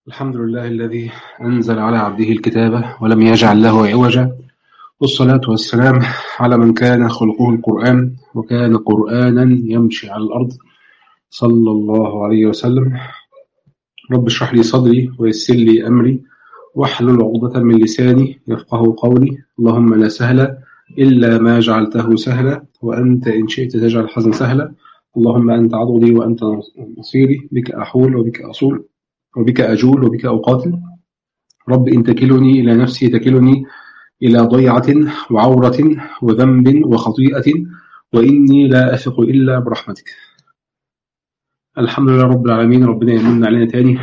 الحمد لله الذي أنزل على عبده الكتاب ولم يجعل له عوجا والصلاة والسلام على من كان خلقه القرآن وكان قرآنا يمشي على الأرض صلى الله عليه وسلم رب اشرح لي صدري ويسر لي أمري واحلل عقدة من لساني يفقه قولي اللهم لا سهل إلا ما جعلته سهلا وأنت إن شئت تجعل الحزن سهلا اللهم أنت عضدي وأنت نصيري بك أحول وبك أصول وبك أجول وبك أقاتل رب إن تكلني إلى نفسي تكلني إلى ضيعة وعورة وذنب وخطيئة وإني لا أثق إلا برحمتك الحمد لله رب العالمين ربنا يمن علينا تاني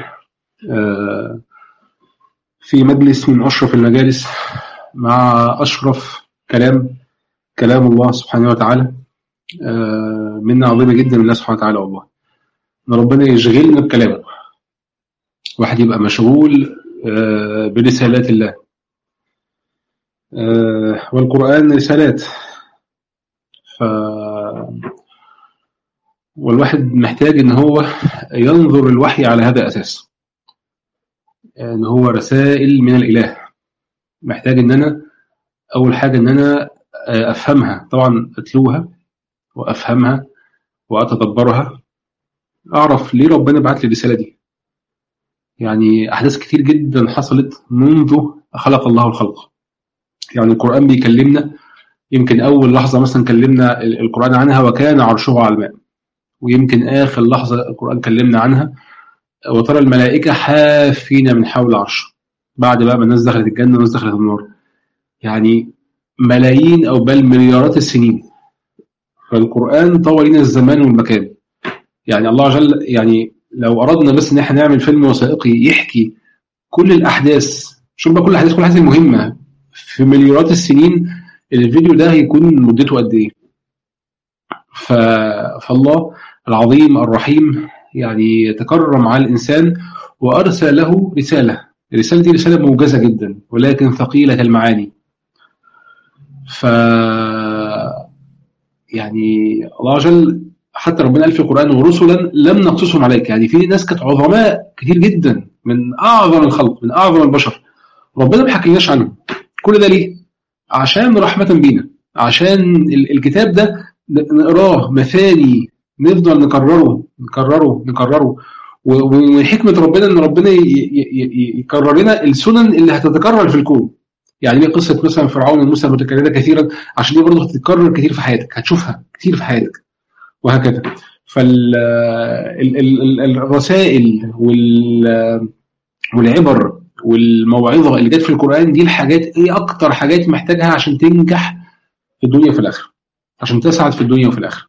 في مجلس من أشرف المجالس مع أشرف كلام كلام الله سبحانه وتعالى منا عظيمة جدا من الله سبحانه وتعالى والله ان ربنا يشغلنا بكلامه واحد يبقى مشغول برسالات الله والقرآن رسالات ف والواحد محتاج ان هو ينظر الوحي على هذا الاساس ان هو رسائل من الاله محتاج ان انا اول حاجه ان انا افهمها طبعا اتلوها وافهمها واتدبرها اعرف ليه ربنا بعت لي الرساله دي يعني احداث كتير جدا حصلت منذ خلق الله الخلق يعني القران بيكلمنا يمكن اول لحظه مثلا كلمنا القران عنها وكان عرشه على الماء ويمكن اخر لحظه القران كلمنا عنها وترى الملائكه حافين من حول العرش بعد بقى ما الناس دخلت الجنه والناس دخلت النار يعني ملايين او بل مليارات السنين فالقران طوى لنا الزمان والمكان يعني الله جل يعني لو اردنا بس ان احنا نعمل فيلم وثائقي يحكي كل الاحداث شوف بقى كل الاحداث كل الاحداث المهمه في مليارات السنين الفيديو ده هيكون مدته قد ايه ف... فالله العظيم الرحيم يعني تكرم على الانسان وارسل له رساله الرساله دي رساله موجزه جدا ولكن ثقيله المعاني ف يعني الله جل حتى ربنا قال في القرآن ورسلا لم نقصصهم عليك يعني في ناس كانت عظماء كتير جدا من أعظم الخلق من أعظم البشر ربنا ما حكيناش عنهم كل ده ليه؟ عشان رحمة بينا عشان الكتاب ده نقراه مثاني نفضل نكرره نكرره نكرره ومن حكمة ربنا إن ربنا يكرر لنا السنن اللي هتتكرر في الكون يعني دي قصة مثلا فرعون وموسى متكررة كثيرا عشان دي برضه هتتكرر كتير في حياتك هتشوفها كتير في حياتك وهكذا فالرسائل والعبر والموعظه اللي جت في القران دي الحاجات ايه اكتر حاجات محتاجها عشان تنجح في الدنيا وفي الاخره عشان تسعد في الدنيا وفي الاخره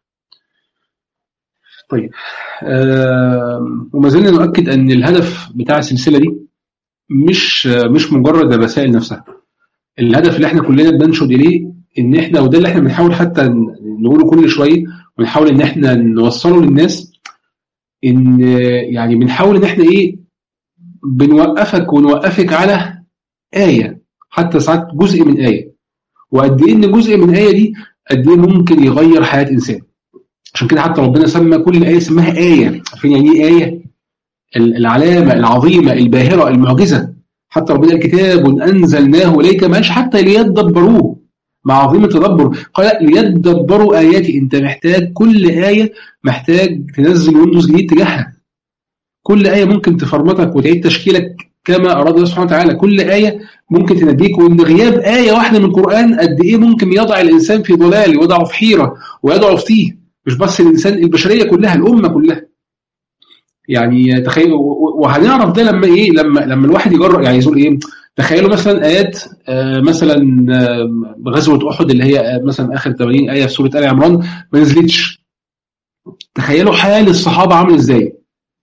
طيب آه وما زلنا نؤكد ان الهدف بتاع السلسله دي مش مش مجرد الرسائل نفسها الهدف اللي احنا كلنا بننشد اليه ان احنا وده اللي احنا بنحاول حتى نقوله كل شويه ونحاول ان احنا نوصله للناس ان يعني بنحاول ان احنا ايه بنوقفك ونوقفك على آية حتى ساعات جزء من آية وقد ايه ان جزء من آية دي قد ايه ممكن يغير حياة انسان عشان كده حتى ربنا سمى كل آية سماها آية عارفين يعني ايه آية العلامة العظيمة الباهرة المعجزة حتى ربنا الكتاب أنزلناه إليك ماش حتى ليدبروه مع عظيم التدبر قال ليدبروا آياتي أنت محتاج كل آية محتاج تنزل ويندوز جديد تجاهها كل آية ممكن تفرمتك وتعيد تشكيلك كما أراد الله سبحانه وتعالى كل آية ممكن تنبيك وإن غياب آية واحدة من القرآن قد إيه ممكن يضع الإنسان في ضلال ويضعه في حيرة ويضعه في تيه مش بس الإنسان البشرية كلها الأمة كلها يعني تخيل وهنعرف ده لما ايه لما لما الواحد يجرب يعني يقول ايه تخيلوا مثلا ايات آه مثلا آه غزوه احد اللي هي آه مثلا اخر 80 ايه في سوره ال عمران ما نزلتش تخيلوا حال الصحابه عامل ازاي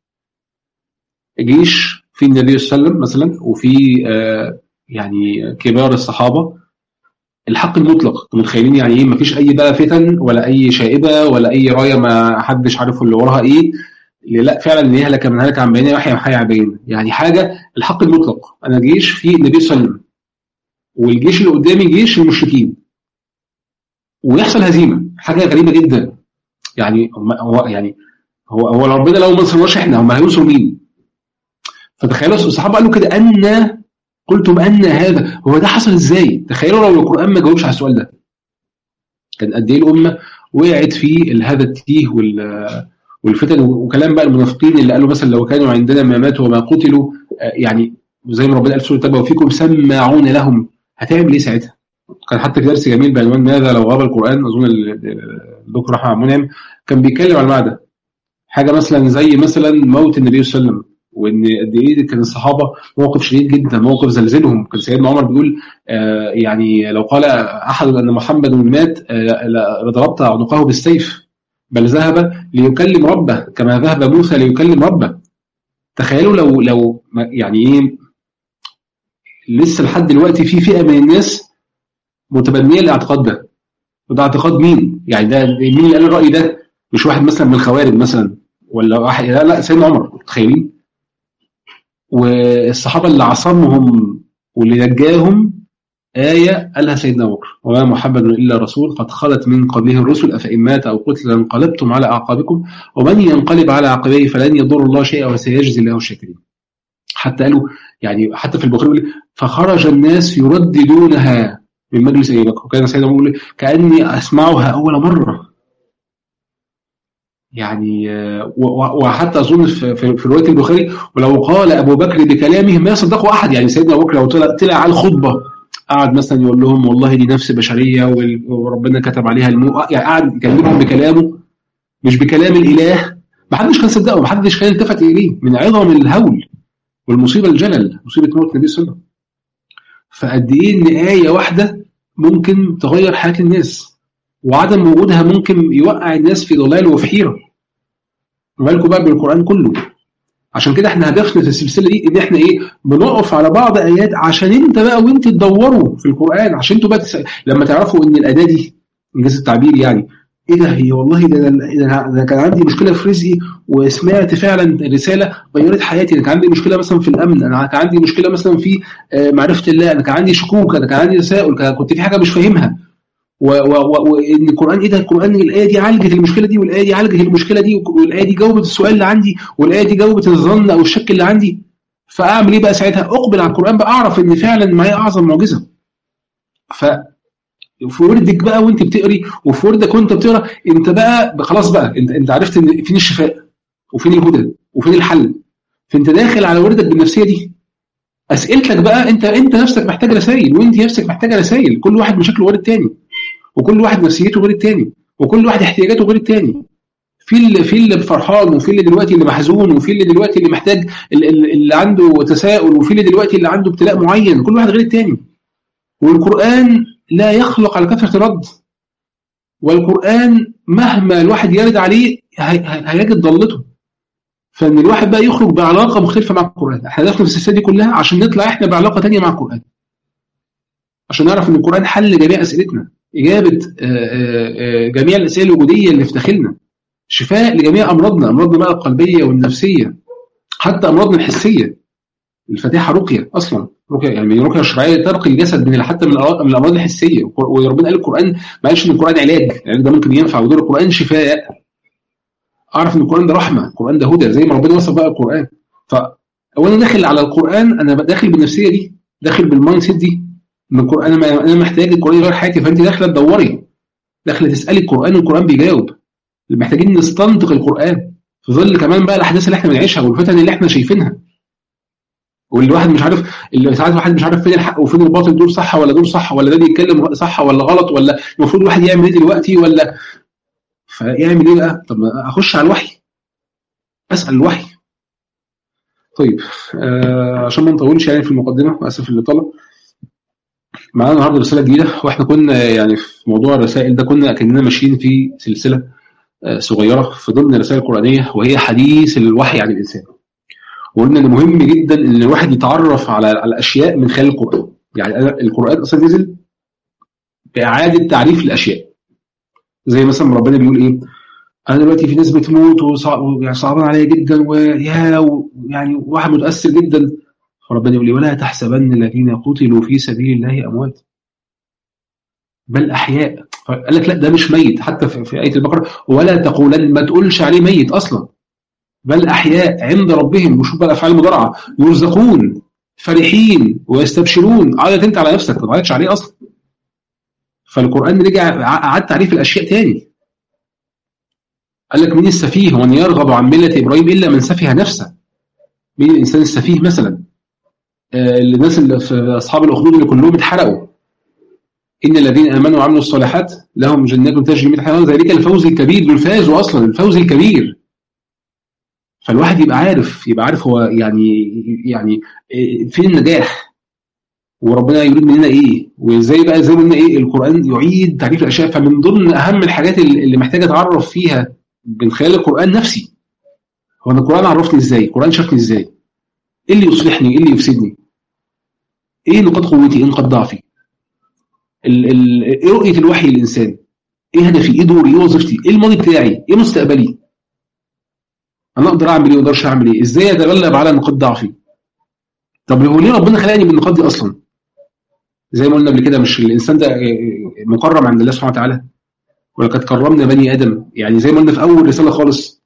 جيش في النبي صلى الله عليه وسلم مثلا وفي يعني كبار الصحابه الحق المطلق انتوا متخيلين يعني ايه مفيش اي بقى فتن ولا اي شائبه ولا اي رايه ما حدش عارف اللي وراها ايه لا فعلا اللي يهلك من هلك عن بينه ويحيى من حي عن بينه يعني حاجه الحق المطلق انا جيش في النبي صلى الله عليه وسلم والجيش اللي قدامي جيش المشركين ويحصل هزيمه حاجه غريبه جدا يعني هو يعني هو هو ربنا لو ما نصرناش احنا هم هينصروا مين؟ فتخيلوا الصحابه قالوا كده ان قلتم ان هذا هو ده حصل ازاي تخيلوا لو القران ما جاوبش على السؤال ده كان قد ايه الامه وقعت في هذا التيه والفتن وكلام بقى المنافقين اللي قالوا مثلا لو كانوا عندنا ما ماتوا وما قتلوا يعني زي ما ربنا قال في سوره التوبه وفيكم سماعون لهم هتعمل ايه ساعتها؟ كان حتى في درس جميل بعنوان ماذا لو غاب القران اظن الدكتور احمد منعم كان بيتكلم عن المعنى ده حاجه مثلا زي مثلا موت النبي صلى الله عليه وسلم وان قد ايه كان الصحابه موقف شديد جدا موقف زلزلهم كان سيدنا عمر بيقول آه يعني لو قال احد ان محمد مات آه لضربت عنقه بالسيف بل ذهب ليكلم ربه كما ذهب موسى ليكلم ربه تخيلوا لو لو يعني ايه لسه لحد دلوقتي في فئه من الناس متبنيه الاعتقاد ده وده اعتقاد مين؟ يعني ده مين اللي قال الراي ده؟ مش واحد مثلا من الخوارج مثلا ولا واحد لا لا سيدنا عمر متخيلين؟ والصحابه اللي عصمهم واللي نجاهم آية قالها سيدنا أبو بكر وما محمد إلا رسول قد خلت من قبله الرسل أفإن مات أو قتل انقلبتم على أعقابكم ومن ينقلب على عقبيه فلن يضر الله شيئا وسيجزي الله الشاكرين حتى قالوا يعني حتى في البخاري يقول فخرج الناس يرددونها من مجلس أبي بكر وكان سيدنا أبو بكر كأني أسمعها أول مرة يعني وحتى اظن في, في روايه البخاري ولو قال ابو بكر بكلامه ما يصدقه احد يعني سيدنا ابو بكر لو طلع, طلع على الخطبه قعد مثلا يقول لهم والله دي نفس بشريه وربنا كتب عليها الموت يعني قعد يكلمهم بكلامه مش بكلام الاله ما حدش كان صدقه ما حدش كان التفت اليه من عظم الهول والمصيبه الجلل مصيبه موت النبي صلى الله عليه وسلم فقد ايه ان ايه واحده ممكن تغير حياه الناس وعدم وجودها ممكن يوقع الناس في ضلال وفي حيره بالكم بقى بالقران كله عشان كده احنا هدفنا في السلسله دي ان احنا ايه بنقف على بعض ايات عشان انت بقى وانت تدوروا في القران عشان انتوا بقى تس... لما تعرفوا ان الاداه دي انجاز التعبير يعني ايه ده هي والله ده ده, ده كان عندي مشكله في رزقي وسمعت فعلا رساله غيرت حياتي انا كان عندي مشكله مثلا في الامن انا كان عندي مشكله مثلا في معرفه الله انا كان عندي شكوك انا كان عندي تساؤل كنت في حاجه مش فاهمها وان القران ايه ده القران الايه دي عالجت المشكله دي والايه دي عالجت المشكله دي والايه دي جاوبت السؤال اللي عندي والايه دي جاوبت الظن او الشك اللي عندي فاعمل ايه بقى ساعتها اقبل على القران بقى اعرف ان فعلا معايا اعظم معجزه ف في وردك بقى وانت بتقري وفي وردك وانت بتقرا انت بقى خلاص بقى انت انت عرفت ان فين الشفاء وفين الهدى وفين الحل فانت داخل على وردك بالنفسيه دي اسئلتك بقى انت انت نفسك محتاج رسائل وانت نفسك محتاجه رسائل كل واحد بشكل ورد تاني وكل واحد نفسيته غير التاني وكل واحد احتياجاته غير التاني في اللي في اللي فرحان وفي اللي دلوقتي اللي محزون وفي اللي دلوقتي اللي محتاج اللي عنده تساؤل وفي اللي دلوقتي اللي عنده ابتلاء معين كل واحد غير التاني والقرآن لا يخلق على كثرة الرد والقرآن مهما الواحد يرد عليه هيجد ضلته فان الواحد بقى يخرج بعلاقه مختلفه مع القران احنا داخلين في السلسله دي كلها عشان نطلع احنا بعلاقه ثانيه مع القران عشان نعرف ان القران حل جميع اسئلتنا إجابة جميع الأسئلة الوجودية اللي في داخلنا شفاء لجميع أمراضنا أمراضنا بقى القلبية والنفسية حتى أمراضنا الحسية الفاتحة رقية أصلا رقية يعني رقية الشرعية ترقي الجسد من حتى من الأمراض الحسية وربنا قال القرآن ما قالش إن القرآن علاج يعني ده ممكن ينفع ودور القرآن شفاء أعرف إن القرآن ده رحمة القرآن ده هدى زي ما ربنا وصف بقى القرآن ف وأنا داخل على القرآن أنا داخل بالنفسية دي داخل بالمايند سيت دي ان القران انا انا محتاج القران يغير حياتي فانت داخله تدوري داخله تسالي القران والقران بيجاوب محتاجين نستنطق القران في ظل كمان بقى الاحداث اللي احنا بنعيشها والفتن اللي احنا شايفينها والواحد مش عارف اللي ساعات الواحد مش عارف فين الحق وفين الباطل دول صح ولا دول صح ولا ده بيتكلم صح ولا غلط ولا المفروض الواحد يعمل ايه دلوقتي ولا فيعمل ايه بقى؟ طب اخش على الوحي اسال الوحي طيب آه عشان ما نطولش يعني في المقدمه اسف اللي طلب معانا النهارده رساله جديده واحنا كنا يعني في موضوع الرسائل ده كنا كاننا ماشيين في سلسله صغيره في ضمن الرسائل القرانيه وهي حديث الوحي عن الانسان. وقلنا ان مهم جدا ان الواحد يتعرف على على الاشياء من خلال القران. يعني القران اصلا نزل باعاده تعريف الاشياء. زي مثلا ربنا بيقول ايه؟ انا دلوقتي في ناس بتموت وصعبان يعني صعبان عليا جدا ويا يعني واحد متاثر جدا فربنا يقول لي ولا تحسبن الذين قتلوا في سبيل الله اموات بل احياء قال لك لا ده مش ميت حتى في, في ايه البقره ولا تقولن ما تقولش عليه ميت اصلا بل أحياء عند ربهم وشوف بقى الأفعال المضارعة يرزقون فرحين ويستبشرون عادت أنت على نفسك ما عادتش عليه أصلا فالقرآن رجع أعاد تعريف الأشياء تاني قال لك مين السفيه ومن يرغب عن ملة إبراهيم إلا من سفه نفسه مين الإنسان السفيه مثلا آه الناس اللي في أصحاب الأخدود اللي كلهم اتحرقوا إن الذين آمنوا وعملوا الصالحات لهم جنات تجري من تحتها ذلك الفوز الكبير دول فازوا أصلا الفوز الكبير فالواحد يبقى عارف يبقى عارف هو يعني يعني فين النجاح وربنا يريد مننا ايه وازاي بقى زي ما قلنا ايه القران يعيد تعريف الاشياء فمن ضمن اهم الحاجات اللي محتاج اتعرف فيها من خلال القران نفسي هو انا القران عرفني ازاي القران شافني ازاي ايه اللي يصلحني ايه اللي يفسدني ايه نقاط قوتي ايه نقاط ضعفي ايه رؤيه الوحي للانسان ايه هدفي ايه دوري ايه وظيفتي ايه الماضي بتاعي ايه مستقبلي انا اقدر اعمل ايه واقدرش اعمل ايه ازاي اتغلب على نقاط ضعفي طب هو ليه ربنا خلاني بالنقاط دي اصلا زي ما قلنا قبل كده مش الانسان ده مكرم عند الله سبحانه وتعالى ولقد كرمنا بني ادم يعني زي ما قلنا في اول رساله خالص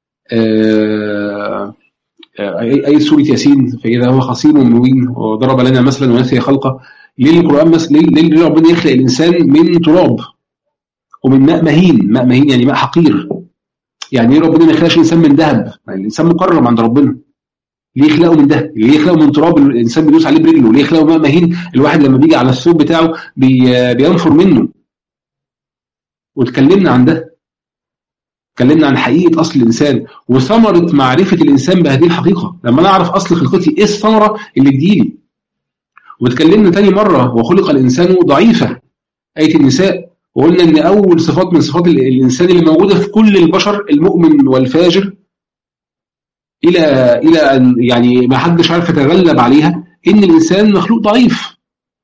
آه اي سوره ياسين فاذا هو خصيم مبين وضرب لنا مثلا ونسي خلقه ليه القران مثلا ليه, ليه ربنا يخلق الانسان من تراب ومن ماء مهين ماء مهين يعني ماء حقير يعني ايه ربنا ما يخلقش الانسان من ذهب يعني الانسان مكرم عند ربنا ليه يخلقه من ده ليه يخلقه من تراب الانسان بيدوس عليه برجله ليه يخلقه ماء مهين الواحد لما بيجي على الثوب بتاعه بي بينفر منه واتكلمنا عن ده اتكلمنا عن حقيقه اصل الانسان وثمره معرفه الانسان بهذه الحقيقه لما انا اعرف اصل خلقتي ايه الثمره اللي تجيلي واتكلمنا تاني مره وخلق الانسان ضعيفا ايه النساء وقلنا ان اول صفات من صفات الانسان اللي موجوده في كل البشر المؤمن والفاجر الى الى ان يعني ما حدش عارف يتغلب عليها ان الانسان مخلوق ضعيف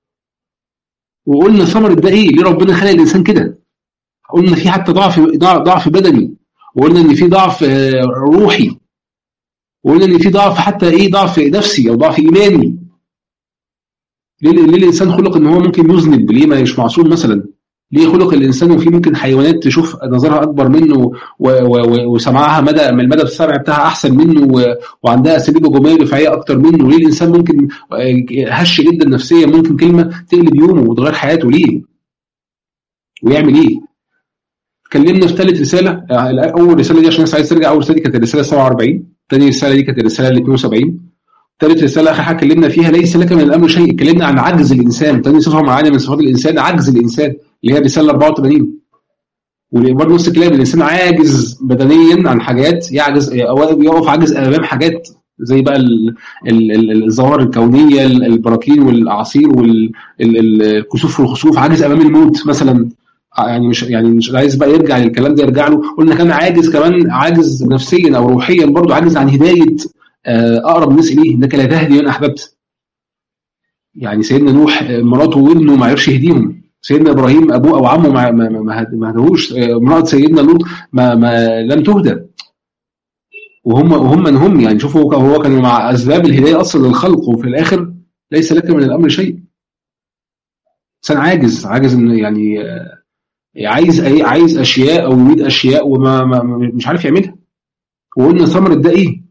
وقلنا ثمره ده ايه ليه ربنا خلق الانسان كده قلنا في حتى ضعف ضعف بدني وقلنا ان في ضعف روحي وقلنا ان في ضعف حتى ايه ضعف نفسي او ضعف ايماني ليه, ليه الانسان خلق ان هو ممكن يذنب ليه ما مش معصوم مثلا ليه خلق الانسان وفي ممكن حيوانات تشوف نظرها اكبر منه وسمعها مدى من المدى السمع بتاعها احسن منه وعندها اساليب هجوميه دفاعيه اكتر منه ليه الانسان ممكن هش جدا نفسيا ممكن كلمه تقلب يومه وتغير حياته ليه ويعمل ايه اتكلمنا في ثالث رساله اول رساله دي عشان الناس عايز ترجع اول رساله دي كانت الرساله 47 ثاني رساله دي كانت الرساله 72 ثالث رساله اخر حاجه اتكلمنا فيها ليس لك من الامر شيء اتكلمنا عن عجز الانسان ثاني صفه معينه من صفات الانسان عجز الانسان اللي هي الرساله 84 وبرضه نفس الكلام الانسان عاجز بدنيا عن حاجات يعجز او يقف عاجز امام حاجات زي بقى الظواهر الكونيه البراكين والاعاصير والكسوف والخسوف عاجز امام الموت مثلا يعني مش يعني مش عايز بقى يرجع للكلام ده يرجع له قلنا كان عاجز كمان عاجز نفسيا او روحيا برضه عاجز عن هدايه اقرب الناس اليه انك لا تهدي من احببت يعني سيدنا نوح مراته وابنه ما عرفش يهديهم سيدنا ابراهيم ابوه او عمه ما ما ما, ما هدوش امراه سيدنا لوط ما, ما لم تهدى وهم وهم من هم يعني شوفوا هو كان مع اسباب الهدايه اصلا للخلق وفي الاخر ليس لك من الامر شيء انسان عاجز عاجز ان يعني عايز ايه عايز اشياء او يريد اشياء وما ما مش عارف يعملها وقلنا ثمره ده ايه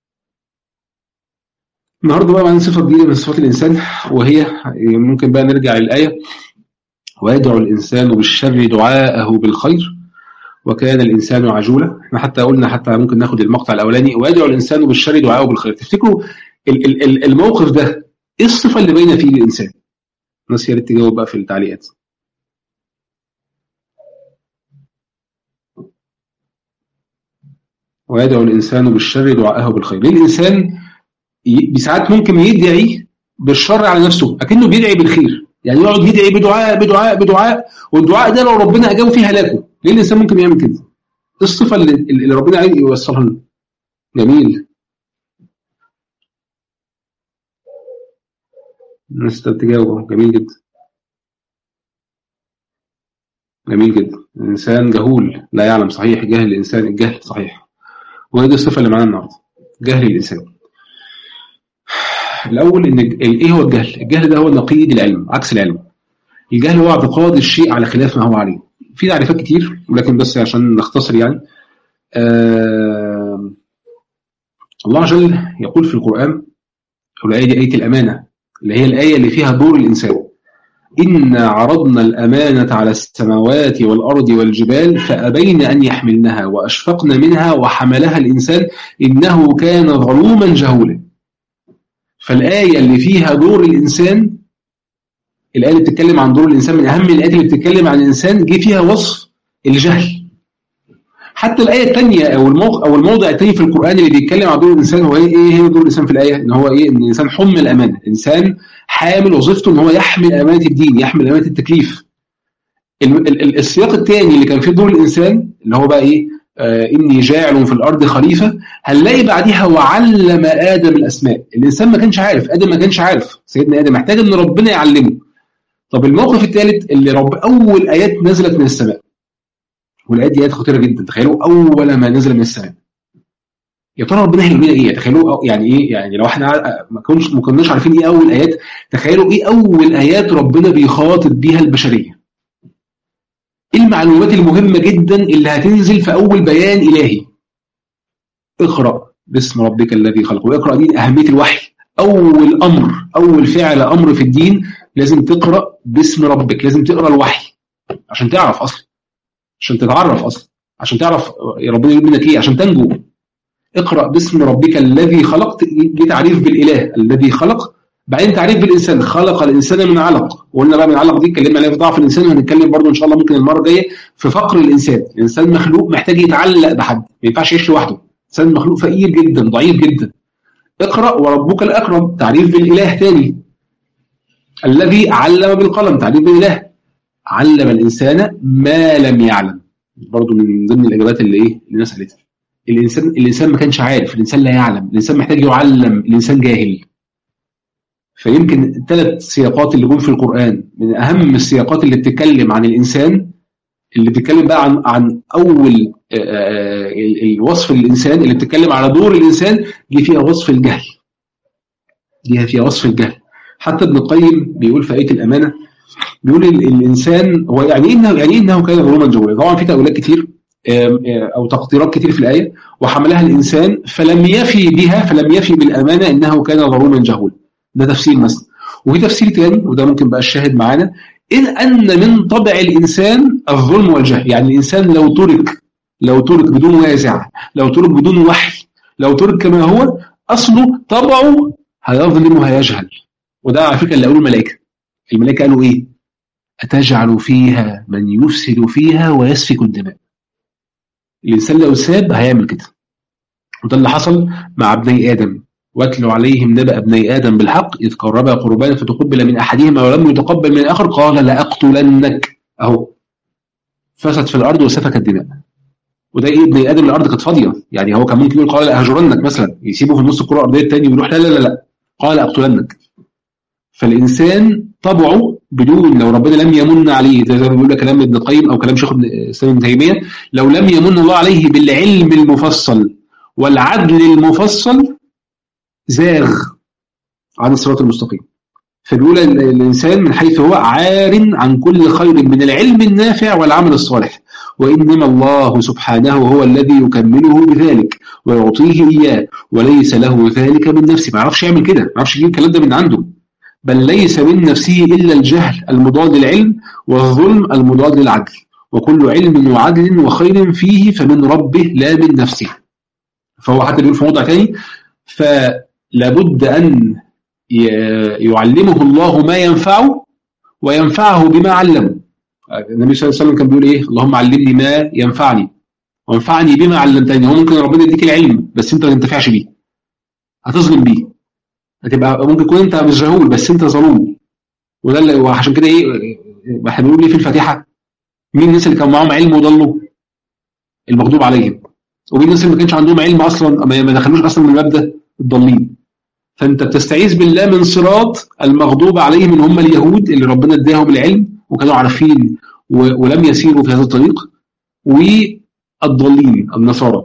النهارده بقى معانا صفه جديده من صفات الانسان وهي ممكن بقى نرجع للايه ويدعو الانسان بالشر دعاءه بالخير وكان الانسان عجولا احنا حتى قلنا حتى ممكن ناخد المقطع الاولاني ويدعو الانسان بالشر دعاءه بالخير تفتكروا الموقف ده ايه الصفه اللي باينه فيه الانسان الناس يا ريت تجاوب بقى في التعليقات ويدعو الانسان بالشر دعاءه بالخير ليه الانسان ساعات ممكن يدعي بالشر على نفسه اكنه بيدعي بالخير يعني يقعد يدعي بدعاء بدعاء بدعاء والدعاء ده لو ربنا اجابه فيه هلاكه ليه الانسان ممكن يعمل كده الصفه اللي, اللي ربنا عايز يوصلها لنا جميل الناس تجاوب جميل جدا جميل جدا الانسان جهول لا يعلم صحيح جهل الانسان الجهل صحيح وهي دي الصفه اللي معانا النهارده جهل الانسان الاول ان ايه هو الجهل الجهل ده هو نقيض العلم عكس العلم الجهل هو اعتقاد الشيء على خلاف ما هو عليه في تعريفات كتير ولكن بس عشان نختصر يعني آه الله عز وجل يقول في القرآن والآية دي آية الأمانة اللي هي الآية اللي فيها دور الإنسان إنا عرضنا الأمانة على السماوات والأرض والجبال فأبين أن يحملنها وأشفقن منها وحملها الإنسان إنه كان ظلوما جهولا فالآية اللي فيها دور الإنسان الآية اللي بتتكلم عن دور الإنسان من أهم الآيات اللي بتتكلم عن الإنسان جه فيها وصف الجهل حتى الآية الثانية أو الموضع أو الموضع الثاني في القرآن اللي بيتكلم عن دور الإنسان هو إيه إيه هو دور الإنسان في الآية؟ إن هو إيه؟ إن الإنسان حمل الأمانة، إنسان حامل وظيفته إن هو يحمل أمانة الدين، يحمل أمانة التكليف. ال ال السياق الثاني اللي كان فيه دور الإنسان اللي هو بقى إيه؟ آه إني جاعل في الأرض خليفة هنلاقي بعديها وعلم آدم الأسماء، الإنسان ما كانش عارف، آدم ما كانش عارف، سيدنا آدم محتاج إن ربنا يعلمه. طب الموقف الثالث اللي رب أول آيات نزلت من السماء والايات دي ايات خطيره جدا تخيلوا اول ما نزل من السماء يا ترى ربنا هيقول لنا ايه تخيلوا يعني ايه يعني لو احنا ما كناش ما كناش عارفين ايه اول ايات تخيلوا ايه اول ايات ربنا بيخاطب بيها البشريه ايه المعلومات المهمه جدا اللي هتنزل في اول بيان الهي اقرا باسم ربك الذي خلق واقرا دي اهميه الوحي اول امر اول فعل امر في الدين لازم تقرا باسم ربك لازم تقرا الوحي عشان تعرف اصلا عشان تتعرف اصلا عشان تعرف ربنا يقول منك ايه عشان تنجو اقرا باسم ربك الذي خلق دي تعريف بالاله الذي خلق بعدين تعريف بالانسان خلق الانسان من علق وقلنا بقى من علق دي اتكلمنا عليها في ضعف الانسان وهنتكلم برضه ان شاء الله ممكن المره الجايه في فقر الانسان الانسان مخلوق محتاج يتعلق بحد ما ينفعش يعيش لوحده الانسان مخلوق فقير جدا ضعيف جدا اقرا وربك الاكرم تعريف بالاله تاني الذي علم بالقلم تعريف بالاله علم الانسان ما لم يعلم برضه من ضمن الاجابات اللي ايه اللي الناس قالتها الانسان الانسان ما كانش عارف الانسان لا يعلم الانسان محتاج يعلم الانسان جاهل فيمكن الثلاث سياقات اللي جم في القران من اهم السياقات اللي بتتكلم عن الانسان اللي بتتكلم بقى عن عن اول الوصف الانسان اللي بتتكلم على دور الانسان جه فيها وصف الجهل جه فيها وصف الجهل حتى ابن القيم بيقول في ايه الامانه بيقول الانسان هو يعني ايه انه يعني ايه انه كان ظلوما جهولا طبعا في تاويلات كتير او تقديرات كتير في الايه وحملها الانسان فلم يفي بها فلم يفي بالامانه انه كان ظلوما جهولا ده تفسير مثلا وفي تفسير تاني وده ممكن بقى الشاهد معانا إن أن من طبع الإنسان الظلم والجهل يعني الإنسان لو ترك لو ترك بدون وازع لو ترك بدون وحي لو ترك كما هو أصله طبعه هيظلم وهيجهل وده على فكرة اللي قالوا الملائكة الملائكة قالوا إيه أتجعل فيها من يفسد فيها ويسفك الدماء الإنسان لو ساب هيعمل كده وده اللي حصل مع ابني آدم واتلوا عليهم نبأ ابني آدم بالحق إذ قربا قربانا فتقبل من أحدهما ولم يتقبل من الآخر قال لأقتلنك أهو فسد في الأرض وسفك الدماء وده إيه ابن آدم الأرض كانت فاضية يعني هو كان ممكن يقول قال لأهجرنك مثلا يسيبه في نص الكرة الأرضية الثاني ويروح لا لا لا لا قال أقتلنك فالإنسان طبعه بدون لو ربنا لم يمن عليه زي ما بيقول كلام ابن القيم أو كلام شيخ ابن تيمية لو لم يمن الله عليه بالعلم المفصل والعدل المفصل زاغ عن الصراط المستقيم فبيقول الإنسان من حيث هو عار عن كل خير من العلم النافع والعمل الصالح وإنما الله سبحانه هو الذي يكمله بذلك ويعطيه إياه وليس له ذلك من نفسه ما يعرفش يعمل كده ما يعرفش يجيب الكلام ده من عنده بل ليس من نفسه إلا الجهل المضاد للعلم والظلم المضاد للعدل وكل علم وعدل وخير فيه فمن ربه لا من نفسه فهو حتى بيقول في موضع ثاني فلابد أن يعلمه الله ما ينفعه وينفعه بما علمه النبي صلى الله عليه وسلم كان بيقول ايه اللهم علمني ما ينفعني وانفعني بما علمتني هو ممكن ربنا يديك العلم بس انت ما تنتفعش بيه هتظلم بيه هتبقى ممكن تكون انت مش جهول بس انت ظلوم وده اللي وعشان كده ايه احنا بنقول ايه في الفاتحه مين الناس اللي كان معاهم علم وضلوا المغضوب عليهم ومين الناس اللي ما كانش عندهم علم اصلا ما دخلوش اصلا من المبدا الضالين فانت بتستعيذ بالله من صراط المغضوب عليهم اللي هم اليهود اللي ربنا اداهم العلم وكانوا عارفين ولم يسيروا في هذا الطريق والضالين النصارى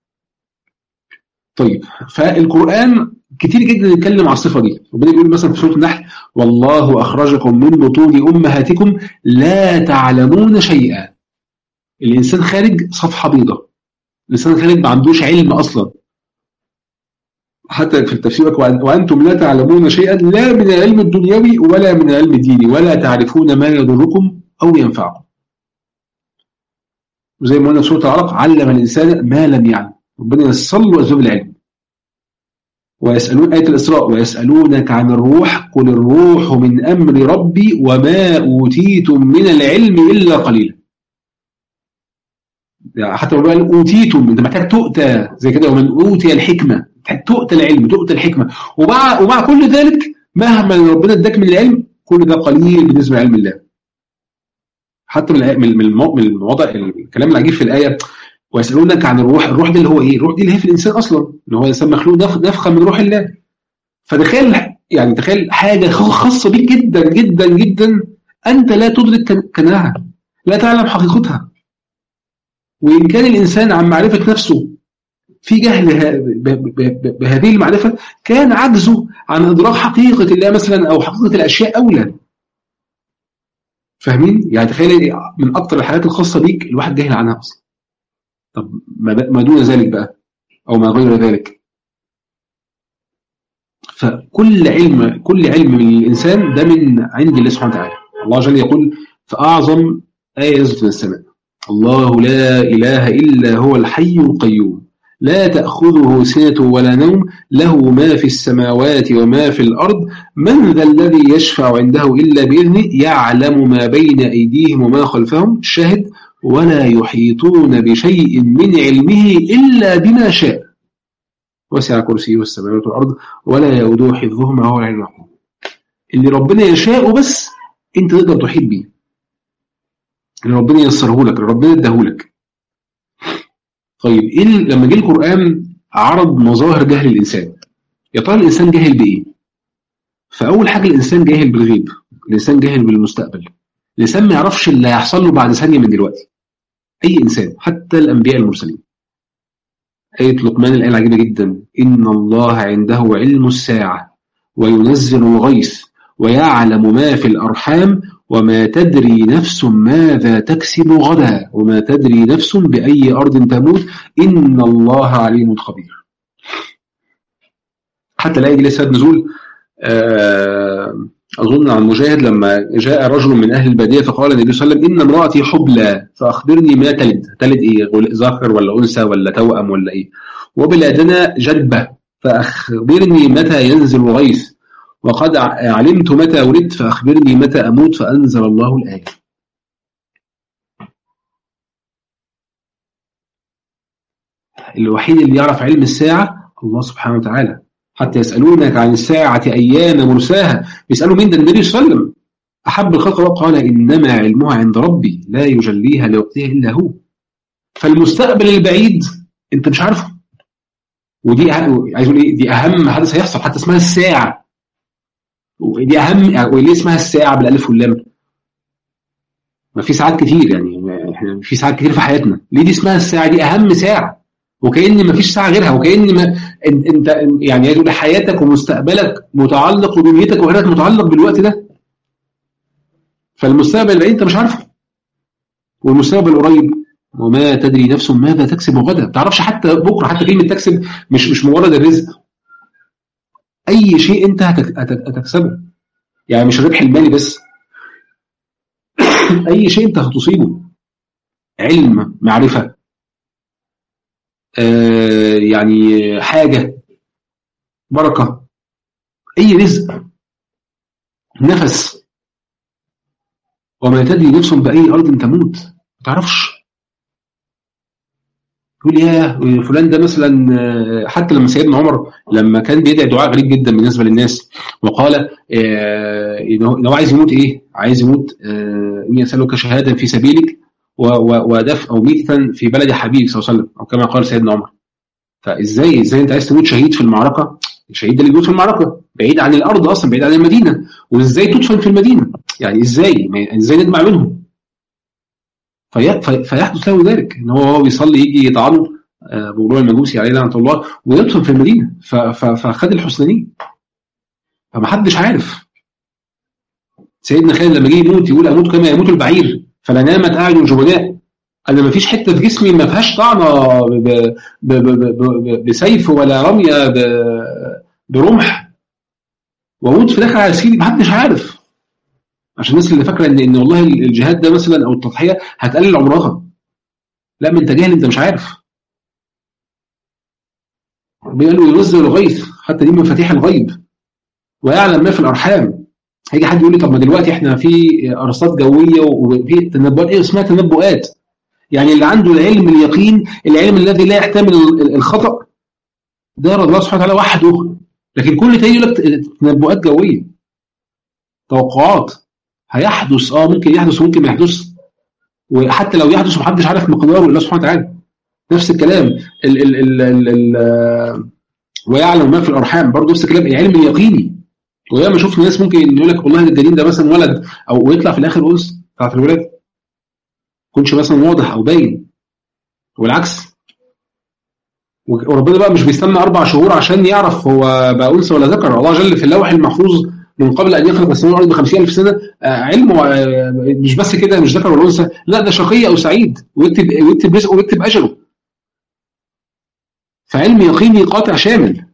طيب فالقرآن كتير جدا يتكلم على الصفة دي ربنا بيقول مثلا في سورة النحل والله أخرجكم من بطون أمهاتكم لا تعلمون شيئا الإنسان خارج صفحة بيضة الإنسان خارج ما عندوش علم أصلا حتى في التفسير وأنتم لا تعلمون شيئا لا من العلم الدنيوي ولا من العلم الديني ولا تعرفون ما يضركم أو ينفعكم زي ما قلنا في سورة العلق علم الإنسان ما لم يعلم ربنا يسر له أسباب العلم ويسألون آية الإسراء ويسألونك عن الروح قل الروح من أمر ربي وما أوتيتم من العلم إلا قليلا يعني حتى لو قال أوتيتم أنت محتاج تؤتى زي كده ومن أوتي الحكمة محتاج تؤتى العلم تؤتى الحكمة ومع ومع كل ذلك مهما ربنا اداك من العلم كل ده قليل بالنسبة لعلم الله حتى من من من الوضع الكلام العجيب في الآية ويسألونك عن الروح الروح دي اللي هو إيه الروح دي اللي هي في الإنسان أصلا إن هو الإنسان مخلوق نفخة من روح الله فتخيل يعني تخيل حاجة خاصة بيك جدا جدا جدا أنت لا تدرك كناها لا تعلم حقيقتها وإن كان الإنسان عن معرفة نفسه في جهل بهذه المعرفة كان عجزه عن إدراك حقيقة الله مثلا أو حقيقة الأشياء أولى فاهمين؟ يعني تخيل من أكثر الحاجات الخاصة بيك الواحد جاهل عنها أصلا طب ما دون ذلك بقى أو ما غير ذلك فكل علم كل علم من الإنسان ده من عند الله سبحانه وتعالى الله جل يقول فأعظم آية نزلت من السماء الله لا إله إلا هو الحي القيوم لا تأخذه سنة ولا نوم له ما في السماوات وما في الأرض من ذا الذي يشفع عنده إلا بإذنه يعلم ما بين أيديهم وما خلفهم شهد ولا يحيطون بشيء من علمه إلا بما شاء وسع كرسيه السماوات والأرض ولا يؤدوه حفظهما هو العلم العظيم اللي ربنا يشاء بس انت تقدر تحيط بيه اللي ربنا ييسره لك اللي ربنا اداه لك طيب ايه لما جه القرآن عرض مظاهر جهل الإنسان يا ترى الإنسان جاهل بإيه؟ فأول حاجة الإنسان جاهل بالغيب الإنسان جاهل بالمستقبل الإنسان ما يعرفش اللي هيحصل له بعد ثانية من دلوقتي أي إنسان حتى الأنبياء المرسلين آية لقمان الآية العجيبة جدا إن الله عنده علم الساعة وينزل الغيث ويعلم ما في الأرحام وما تدري نفس ماذا تكسب غدا وما تدري نفس بأي أرض تموت إن الله عليم خبير حتى لا يجلس نزول آه أظن عن مجاهد لما جاء رجل من أهل البادية فقال النبي صلى الله عليه وسلم إن امرأتي حبلى فأخبرني ما تلد تلد إيه ذكر ولا أنثى ولا توأم ولا إيه وبلادنا جدبة فأخبرني متى ينزل الغيث وقد علمت متى ولدت فأخبرني متى أموت فأنزل الله الآية الوحيد اللي يعرف علم الساعة الله سبحانه وتعالى حتى يسألونك عن الساعة أيام مرساها بيسألوا مين ده النبي صلى الله عليه وسلم أحب الخلق قال إنما علمها عند ربي لا يجليها لوقتها إلا هو فالمستقبل البعيد أنت مش عارفه ودي عايز اقول ايه دي اهم حدث هيحصل حتى اسمها الساعه ودي اهم وليه اسمها الساعه بالالف واللام ما في ساعات كتير يعني احنا في ساعات كتير في حياتنا ليه دي اسمها الساعه دي اهم ساعه وكأن ما فيش ساعة غيرها وكأن ما انت يعني يقول حياتك ومستقبلك متعلق ودنيتك وحياتك متعلق بالوقت ده فالمستقبل البعيد انت مش عارفه والمستقبل القريب وما تدري نفس ماذا تكسب غدا ما تعرفش حتى بكره حتى كلمه تكسب مش مش مجرد الرزق اي شيء انت هتكسبه يعني مش الربح المالي بس اي شيء انت هتصيبه علم معرفه آه يعني حاجه بركه اي رزق نفس وما تدري نفس باي ارض تموت ما تعرفش يقول يا فلان ده مثلا حتى لما سيدنا عمر لما كان بيدعي دعاء غريب جدا بالنسبه للناس وقال ان هو عايز يموت ايه؟ عايز يموت اني اسالك شهاده في سبيلك ودفء او ميتا في بلد حبيبك صلى الله عليه وسلم او كما قال سيدنا عمر. فازاي ازاي انت عايز تموت شهيد في المعركه؟ الشهيد ده اللي بيموت في المعركه بعيد عن الارض اصلا بعيد عن المدينه وازاي تدفن في المدينه؟ يعني ازاي؟ ازاي نجمع بينهم؟ فيحدث له ذلك ان هو هو بيصلي يجي يطعنه بموضوع المجوسي عليه لعنه الله ويدفن في المدينه فخد الحسنين فمحدش عارف سيدنا خالد لما جه يموت يقول اموت كما يموت البعير فلا نامت اعين الجبناء انا ما فيش حته في جسمي ما فيهاش طعنه ب- ب- ب- ب- بسيف ولا رميه ب- برمح واموت في الاخر على سيدي محدش عارف عشان الناس اللي فاكره ان ان والله الجهاد ده مثلا او التضحيه هتقلل عمرها لا ما انت جاهل انت مش عارف ربنا قال له ينزل الغيث حتى دي من مفاتيح الغيب ويعلم ما في الارحام هيجي حد يقول لي طب ما دلوقتي احنا في ارصاد جويه وفي تنبؤات ايه اسمها تنبؤات يعني اللي عنده العلم اليقين العلم الذي لا يحتمل ال- الخطا ده الله سبحانه وتعالى وحده لكن كل تاني يقول لك تنبؤات جويه توقعات هيحدث اه ممكن يحدث وممكن ما يحدث وحتى لو يحدث محدش عارف مقداره الا سبحانه وتعالى نفس الكلام ال ال ال ال ال ويعلم ما في الارحام برضه نفس الكلام العلم اليقيني وياما شفنا ناس ممكن يقول لك والله ده الجنين ده مثلا ولد او ويطلع في الاخر انثى بتاعت الولاد يكونش مثلا واضح او باين والعكس وربنا بقى مش بيستنى اربع شهور عشان يعرف هو بقى انثى ولا ذكر الله جل في اللوح المحفوظ من قبل ان يخلق السماوات والارض ب 50000 سنه آه، علمه آه، مش بس كده مش ذكر ولا انثى لا ده شقي او سعيد ويكتب ويكتب رزقه ويكتب اجله فعلم يقيني قاطع شامل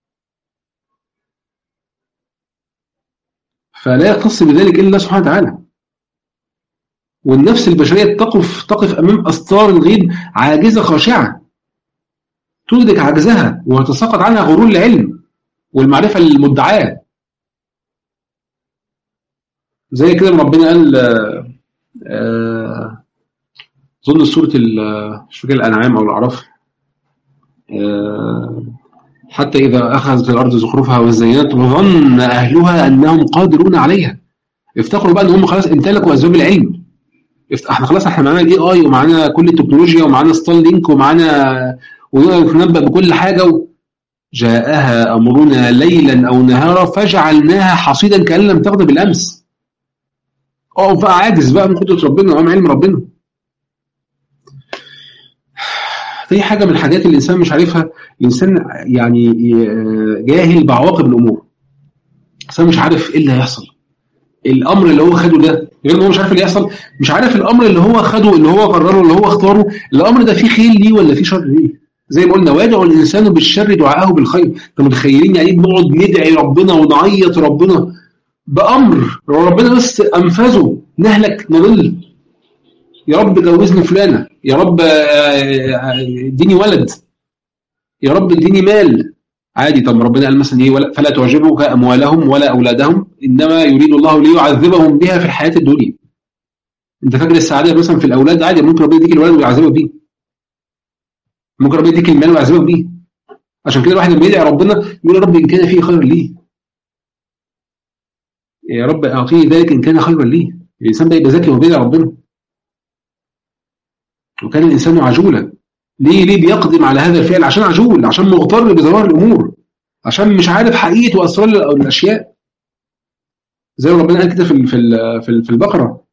فلا يختص بذلك الا الله سبحانه وتعالى والنفس البشريه تقف تقف امام استار الغيب عاجزه خاشعه تدرك عجزها ويتساقط عنها غرور العلم والمعرفه المدعاه زي كده ما ربنا قال آه، آه، اظن سوره ال- مش فاكر الانعام او الاعراف آه، حتى اذا اخذت الارض زخرفها وزينت وظن اهلها انهم قادرون عليها افتكروا بقى ان هم خلاص امتلكوا اسباب العلم افت- احنا خلاص احنا معانا الاي اي ومعانا كل التكنولوجيا ومعانا ستار لينك ومعانا ونقدر نتنبأ بكل حاجه و... جاءها امرنا ليلا او نهارا فجعلناها حصيدا كان لم تغن بالامس اقف بقى عاجز بقى من قدره ربنا ومن علم ربنا دي حاجه من الحاجات اللي الانسان مش عارفها الانسان يعني آه، جاهل بعواقب الامور الانسان مش عارف ايه اللي هيحصل الامر اللي هو خده ده غير ان هو مش عارف اللي يحصل مش عارف الامر اللي هو خده اللي هو قرره اللي هو اختاره الامر ده فيه خير ليه ولا فيه شر ليه زي ما قلنا ويدعو الانسان بالشر دعاءه بالخير انتوا متخيلين يعني إيه بنقعد ندعي ربنا ونعيط ربنا بامر لو ربنا بس انفذه نهلك نضل يا رب جوزني فلانه يا رب آه، آه، اديني ولد يا رب اديني مال عادي طب ربنا قال مثلا ايه ولا- فلا تعجبك اموالهم ولا اولادهم انما يريد الله ليعذبهم بها في الحياه الدنيا انت فاكر السعاده مثلا في الاولاد عادي ممكن ربنا يديك الولد ويعذبك بيه ممكن ربنا يديك المال ويعذبك بيه عشان كده الواحد لما يدعي ربنا يقول يا رب ان كان فيه خير لي يا رب اعطيني ذلك ان كان خيرا لي الانسان ده يبقى ذكي وهو بيدعي ربنا وكان الانسان عجولا ليه ليه بيقدم على هذا الفعل عشان عجول عشان مغتر بظواهر الامور عشان مش عارف حقيقه واسرار ال- الاشياء زي ما ربنا قال كده في ال- في ال- في ال- في البقره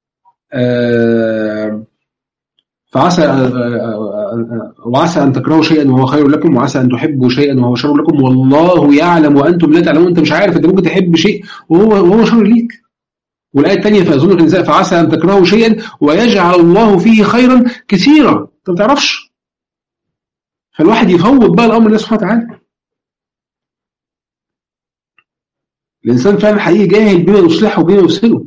آه، فعسى آه، آه، آه، وعسى ان تكرهوا شيئا وهو خير لكم وعسى ان تحبوا شيئا وهو شر لكم والله يعلم وانتم لا تعلمون انت مش عارف انت ممكن تحب شيء وهو وهو شر ليك والايه الثانيه في اظن النساء فعسى ان تكرهوا شيئا ويجعل الله فيه خيرا كثيرا انت ما تعرفش فالواحد يفوض بقى الامر لله سبحانه وتعالى الانسان فعلا حقيقي جاهل بما يصلحه وبما يفسده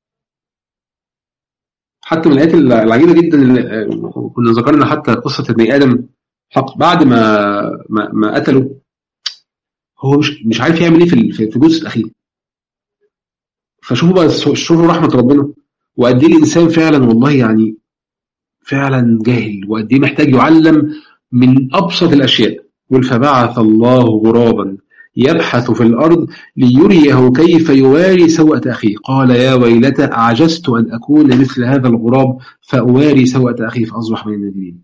حتى من الايات العجيبه جدا اللي كنا ذكرنا حتى قصه ابن ادم حق بعد ما ما, ما قتله هو مش مش عارف يعمل ايه في في الجزء الاخير فشوفوا بقى شوفوا رحمه ربنا وقد ايه الانسان فعلا والله يعني فعلا جاهل وقد ايه محتاج يعلم من ابسط الاشياء يقول فبعث الله غرابا يبحث في الارض ليريه كيف يواري سوءة اخيه قال يا ويلتى اعجزت ان اكون مثل هذا الغراب فاواري سوءة اخي فاصبح من النادمين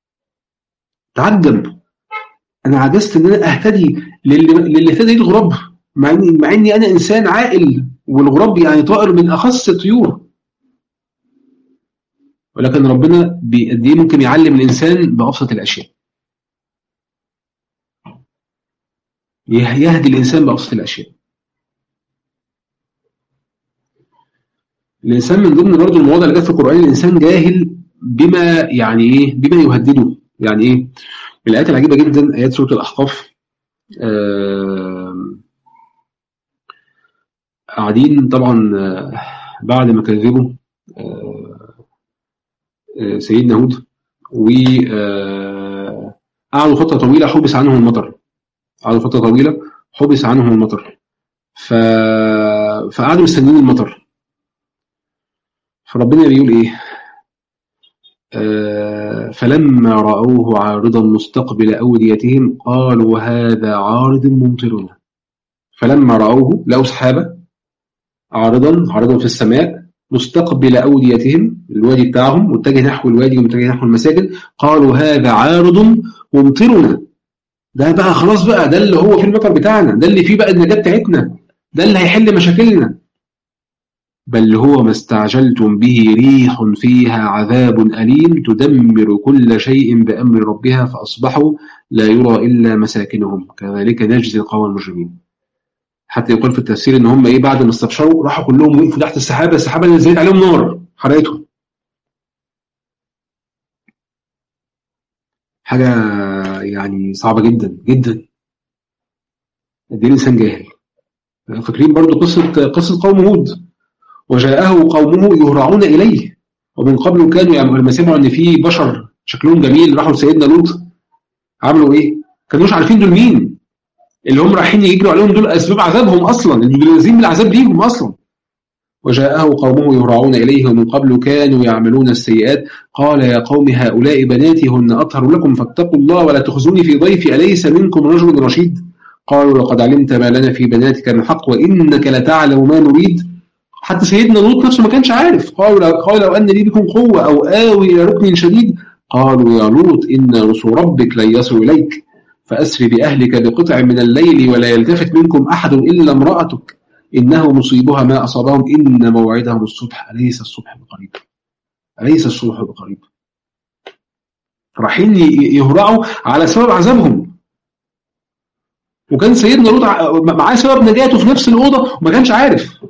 تعجب انا عجزت ان انا اهتدي للي, للي اهتدي الغراب مع اني مع اني انا انسان عاقل والغراب يعني طائر من اخص الطيور ولكن ربنا قد ايه ممكن يعلم الانسان بابسط الاشياء يهدي الانسان بابسط الاشياء الانسان من ضمن برضه المواضع اللي جت في القران الانسان جاهل بما يعني ايه بما يهدده يعني ايه من الايات العجيبه جدا ايات سوره الاحقاف آه قاعدين طبعا آه بعد ما كذبوا آه آه سيدنا هود و قعدوا فتره طويله حبس عنهم المطر قعدوا فتره طويله حبس عنهم المطر ف... فقعدوا مستنيين المطر فربنا بيقول ايه آه فلما رأوه عارضا مستقبل أوديتهم قالوا هذا عارض ممطرنا فلما رأوه لقوا سحابة عارضا عارضا في السماء مستقبل أوديتهم الوادي بتاعهم متجه نحو الوادي ومتجه نحو المساجد قالوا هذا عارض ممطرنا ده بقى خلاص بقى ده اللي هو في المطر بتاعنا ده اللي فيه بقى النجاة بتاعتنا ده اللي هيحل مشاكلنا بل هو ما استعجلتم به ريح فيها عذاب أليم تدمر كل شيء بأمر ربها فأصبحوا لا يرى إلا مساكنهم كذلك نجزي القوم المجرمين حتى يقول في التفسير ان هم ايه بعد ما استبشروا راحوا كلهم وقفوا تحت السحابه السحابه اللي نزلت عليهم نار حرقتهم حاجه يعني صعبه جدا جدا قد ايه الانسان جاهل فاكرين برضو قصه قصه قوم هود وجاءه قومه يهرعون اليه ومن قبل كانوا يعني لما سمعوا ان في بشر شكلهم جميل راحوا لسيدنا لوط عملوا ايه؟ كانوش عارفين دول مين اللي هم رايحين يجروا عليهم دول اسباب عذابهم اصلا اللي نازلين بالعذاب ليهم اصلا وجاءه قومه يهرعون اليه ومن قبل كانوا يعملون السيئات قال يا قوم هؤلاء بناتي هن اطهر لكم فاتقوا الله ولا تخزوني في ضيفي اليس منكم رجل رشيد قالوا لقد علمت ما لنا في بناتك من حق وانك لتعلم ما نريد حتى سيدنا لوط نفسه ما كانش عارف قالوا لو, قال لو ان لي بكم قوه او اوي الى ركن شديد قالوا يا لوط ان رسل ربك لن يصلوا اليك فاسر باهلك بقطع من الليل ولا يلتفت منكم احد الا امراتك انه مصيبها ما اصابهم ان موعدهم الصبح اليس الصبح بقريب اليس الصبح بقريب رايحين يهرعوا على سبب عذابهم وكان سيدنا لوط معاه سبب نجاته في نفس الاوضه وما كانش عارف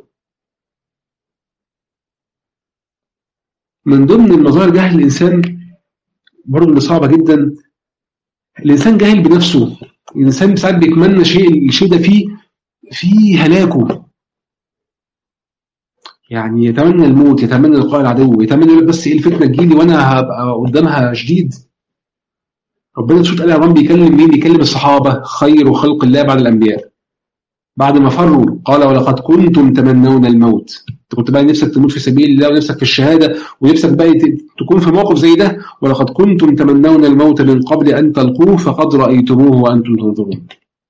من ضمن المظاهر جهل الإنسان برضه اللي صعبة جدا الإنسان جاهل بنفسه الإنسان ساعات بيتمنى شيء الشيء ده فيه فيه هلاكه يعني يتمنى الموت يتمنى لقاء العدو يتمنى يقول بس ايه الفتنه تجيلي وانا هبقى قدامها شديد ربنا سبحانه وتعالى رب بيكلم مين بيكلم الصحابه خير خلق الله بعد الانبياء بعد ما فروا قال ولقد كنتم تمنون الموت انت كنت بقى نفسك تموت في سبيل الله ونفسك في الشهاده ونفسك بقى تكون في موقف زي ده ولقد كنتم تمنون الموت من قبل ان تلقوه فقد رايتموه وانتم تنظرون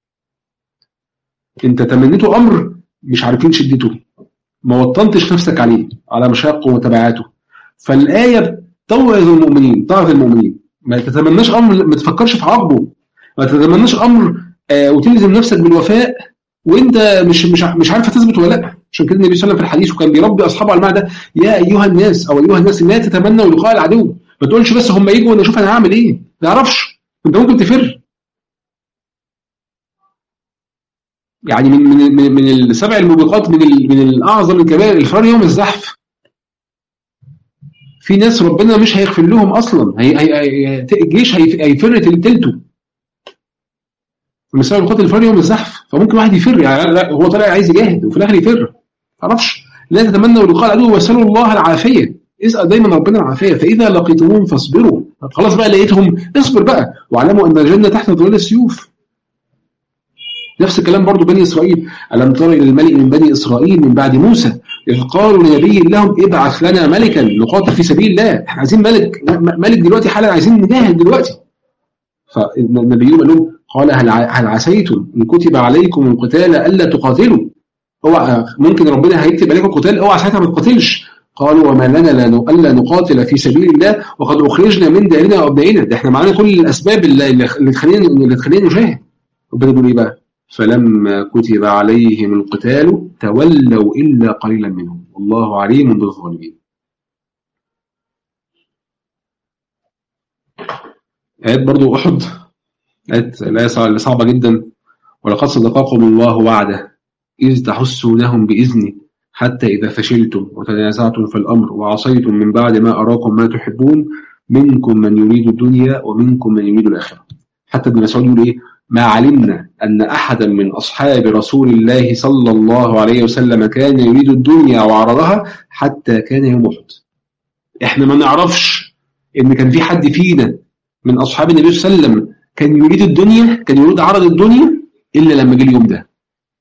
انت تمنيته امر مش عارفين شدته ما وطنتش نفسك عليه على مشاقه وتبعاته فالايه توعظ المؤمنين تعظ المؤمنين ما تتمناش امر ما تفكرش في عقبه ما تتمناش امر آه وتلزم نفسك بالوفاء وانت مش مش مش عارف تثبت ولا لا عشان كده النبي صلى الله عليه وسلم في الحديث وكان بيربي اصحابه على المعنى ده يا ايها الناس او ايها الناس لا تتمنوا لقاء العدو ما تقولش بس هم يجوا وانا اشوف انا هعمل ايه ما تعرفش انت ممكن تفر يعني من من من, من السبع الموبقات من من الاعظم الكبائر الفرار يوم الزحف في ناس ربنا مش هيغفر لهم اصلا هي هي الجيش هيفر تلته المسائل القتل الفر يوم الزحف فممكن واحد يفر يعني لا هو طالع عايز يجاهد وفي الاخر يفر ما تعرفش لا تتمنوا لقاء العدو واسالوا الله العافيه اسال دايما ربنا العافيه فاذا لقيتموهم فاصبروا خلاص بقى لقيتهم اصبر بقى واعلموا ان الجنه تحت ظلال السيوف نفس الكلام برضو بني اسرائيل الم تر الى الملك من بني اسرائيل من بعد موسى اذ قالوا لنبي لهم ابعث لنا ملكا نقاتل في سبيل الله احنا عايزين ملك ملك دلوقتي حالا عايزين نجاهد دلوقتي فالنبي قال لهم قال هل هل عسيتم ان كتب عليكم القتال الا تقاتلوا اوعى ممكن ربنا هيكتب عليكم القتال اوعى ساعتها ما تقاتلش قالوا وما لنا الا نقاتل في سبيل الله وقد اخرجنا من دارنا وابنائنا ده احنا معانا كل الاسباب اللي اللي تخلينا اللي تخلينا نجاهد ربنا بيقول ايه بقى فلما كتب عليهم القتال تولوا الا قليلا منهم والله عليم بالظالمين آيات برضو أحد آيات الآية صعبة جدا ولقد صدقكم الله وعده إذ تحسونهم بإذنه حتى إذا فشلتم وتنازعتم في الأمر وعصيتم من بعد ما أراكم ما تحبون منكم من يريد الدنيا ومنكم من يريد الآخرة حتى ابن مسعود يقول إيه ما علمنا أن أحدا من أصحاب رسول الله صلى الله عليه وسلم كان يريد الدنيا وعرضها حتى كان يوم أحد إحنا ما نعرفش إن كان في حد فينا من أصحاب النبي صلى الله عليه وسلم كان يريد الدنيا كان يريد عرض الدنيا إلا لما جه اليوم ده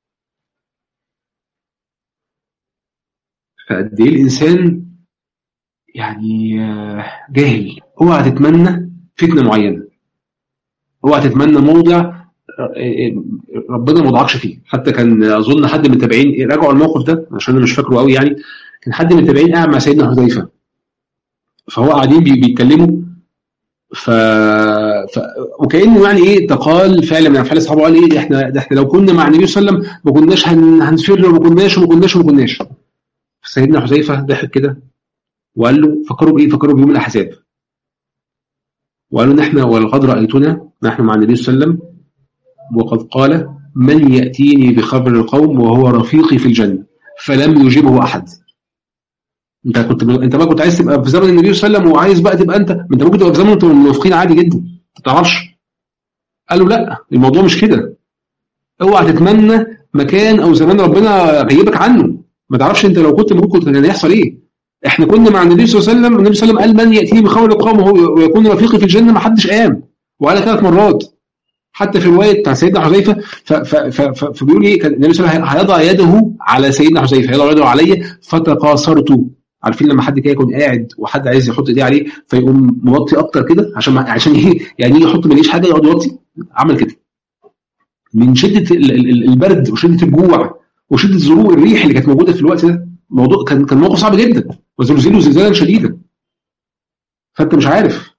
فقد إيه الإنسان يعني جاهل اوعى تتمنى فتنة معينة اوعى تتمنى موضع ربنا ما وضعكش فيه حتى كان اظن حد من التابعين راجعوا الموقف ده عشان انا مش فاكره قوي يعني كان حد من التابعين قاعد مع سيدنا حذيفه فهو قاعدين بيتكلموا ف... ف... وكانه يعني ايه تقال فعلا من افعال اصحابه قال ايه احنا ده احنا لو كنا مع النبي صلى الله عليه وسلم ما كناش هن... هنفر وما كناش وما كناش وما كناش سيدنا حذيفه ضحك كده وقال له فكروا بايه؟ فكروا بيوم الاحزاب وقالوا نحن ولقد رايتنا نحن مع النبي صلى الله عليه وسلم وقد قال من ياتيني بخبر القوم وهو رفيقي في الجنه فلم يجيبه احد انت كنت انت بقى كنت عايز تبقى في زمن النبي صلى الله عليه وسلم وعايز بقى تبقى انت انت ممكن تبقى في زمن المنافقين عادي جدا ما تعرفش قالوا لا الموضوع مش كده اوعى تتمنى مكان او زمان ربنا غيبك عنه ما تعرفش انت لو كنت موجود كنت كان هيحصل ايه احنا كنا مع النبي صلى الله عليه وسلم النبي صلى الله عليه وسلم قال من ياتيني بخبر القوم ويكون رفيقي في الجنه ما حدش قام وقال ثلاث مرات حتى في الروايه بتاع سيدنا حذيفه فبيقول ايه كان النبي صلى الله عليه وسلم هيضع يده على سيدنا حذيفه هيضع يده عليا فتقاصرت عارفين لما حد كده يكون قاعد وحد عايز يحط ايديه عليه فيقوم موطي اكتر كده عشان عشان ايه يعني يجي يحط ماليش حاجه يقعد يوطي عمل كده من شده البرد وشده الجوع وشده ظروف الريح اللي كانت موجوده في الوقت ده موضوع كان كان موقف صعب جدا وزلزلوا زلزالا شديدا فانت مش عارف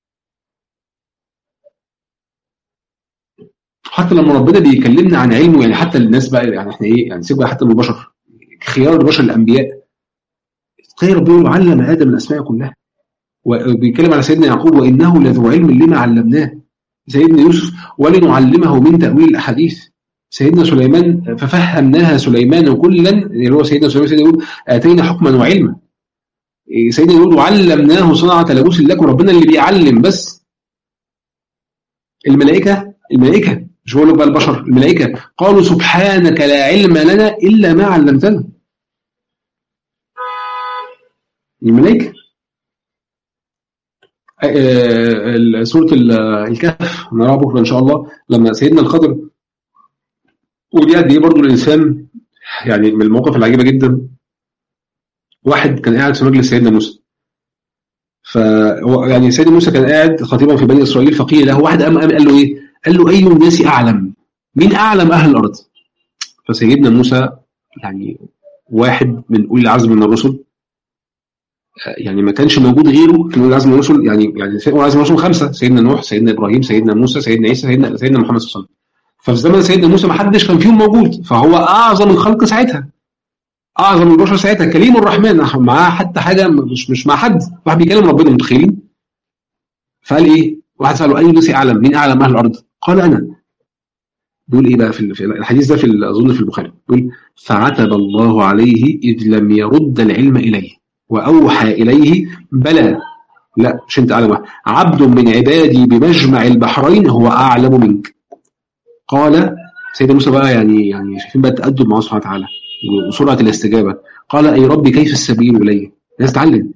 حتى لما ربنا بيكلمنا عن علمه يعني حتى الناس بقى يعني احنا ايه يعني سيب بقى حتى من البشر خيار البشر الانبياء تخيل ربنا يقول علم ادم الاسماء كلها وبيتكلم على سيدنا يعقوب وانه لذو علم لما علمناه سيدنا يوسف ولنعلمه من تاويل الاحاديث سيدنا سليمان ففهمناها سليمان كلا اللي هو سيدنا سليمان سيدنا يقول اتينا حكما وعلما سيدنا يقول وعلمناه صنعة لبوس لكم ربنا اللي بيعلم بس الملائكة الملائكة مش بقول لك بقى البشر الملائكة قالوا سبحانك لا علم لنا إلا ما علمتنا الملائكة سورة الكهف نراها بكرة إن شاء الله لما سيدنا الخضر ودي قد ايه برضه الانسان يعني من المواقف العجيبه جدا واحد كان قاعد في مجلس سيدنا موسى ف يعني سيدنا موسى كان قاعد خطيبا في بني اسرائيل فقيل له واحد قام قال له ايه؟ قال له اي الناس اعلم؟ مين اعلم اهل الارض؟ فسيدنا موسى يعني واحد من اولي العزم من الرسل يعني ما كانش موجود غيره في اولي العزم من الرسل يعني يعني اولي العزم من الرسل خمسه سيدنا نوح سيدنا ابراهيم سيدنا موسى سيدنا عيسى سيدنا سيدنا محمد صلى الله عليه وسلم ففي زمن سيدنا موسى ما حدش كان فيهم موجود فهو اعظم الخلق ساعتها اعظم البشر ساعتها كليم الرحمن معاه حتى حاجه مش مش مع حد واحد بيكلم ربنا متخيلين فقال ايه واحد ساله اي ناس اعلم مين اعلم اهل الارض قال انا بيقول ايه بقى في الحديث ده في اظن في البخاري بيقول فعتب الله عليه اذ لم يرد العلم اليه واوحى اليه بلى لا مش انت اعلم عبد من عبادي بمجمع البحرين هو اعلم منك قال سيدنا موسى بقى يعني يعني شايفين بقى التأدب مع سبحانه وتعالى وسرعة الاستجابة قال أي ربي كيف السبيل إلي الناس تتعلم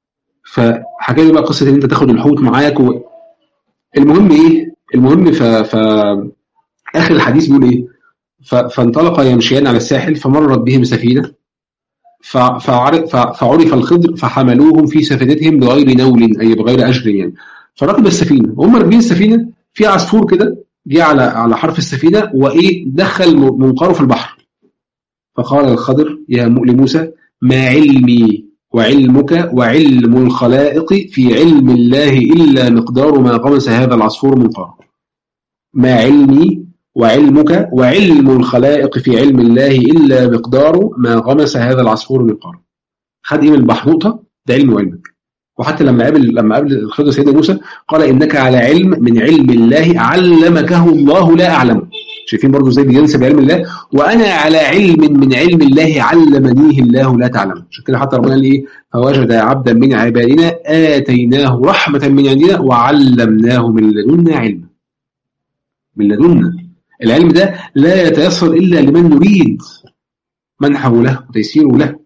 فحكى لي بقى قصة إن أنت تاخد الحوت معاك و... المهم إيه المهم ف... ف... آخر الحديث بيقول إيه ف... فانطلق يمشيان على الساحل فمرت بهم سفينة ف... فعرف... فعرف الخضر فحملوهم في سفينتهم بغير نول أي بغير أجر يعني فركب السفينة وهم راكبين السفينة في عصفور كده جه على على حرف السفينه وايه دخل منقاره في البحر فقال الخضر يا لموسى ما علمي وعلمك وعلم الخلائق في علم الله الا مقدار ما غمس هذا العصفور منقاره ما علمي وعلمك وعلم الخلائق في علم الله الا مقدار ما غمس هذا العصفور منقاره خد ايه من البحر نقطه ده علم وعلمك وحتى لما قابل لما قابل الخضر سيدنا موسى قال انك على علم من علم الله علمكه الله لا اعلمه شايفين برضو ازاي بينسب علم الله وانا على علم من علم الله علمنيه الله لا تعلم عشان كده حتى ربنا قال ايه فوجد عبدا من عبادنا اتيناه رحمه من عندنا وعلمناه من لدنا علما من لدنا العلم ده لا يتيسر الا لمن نريد منحه له وتيسيره له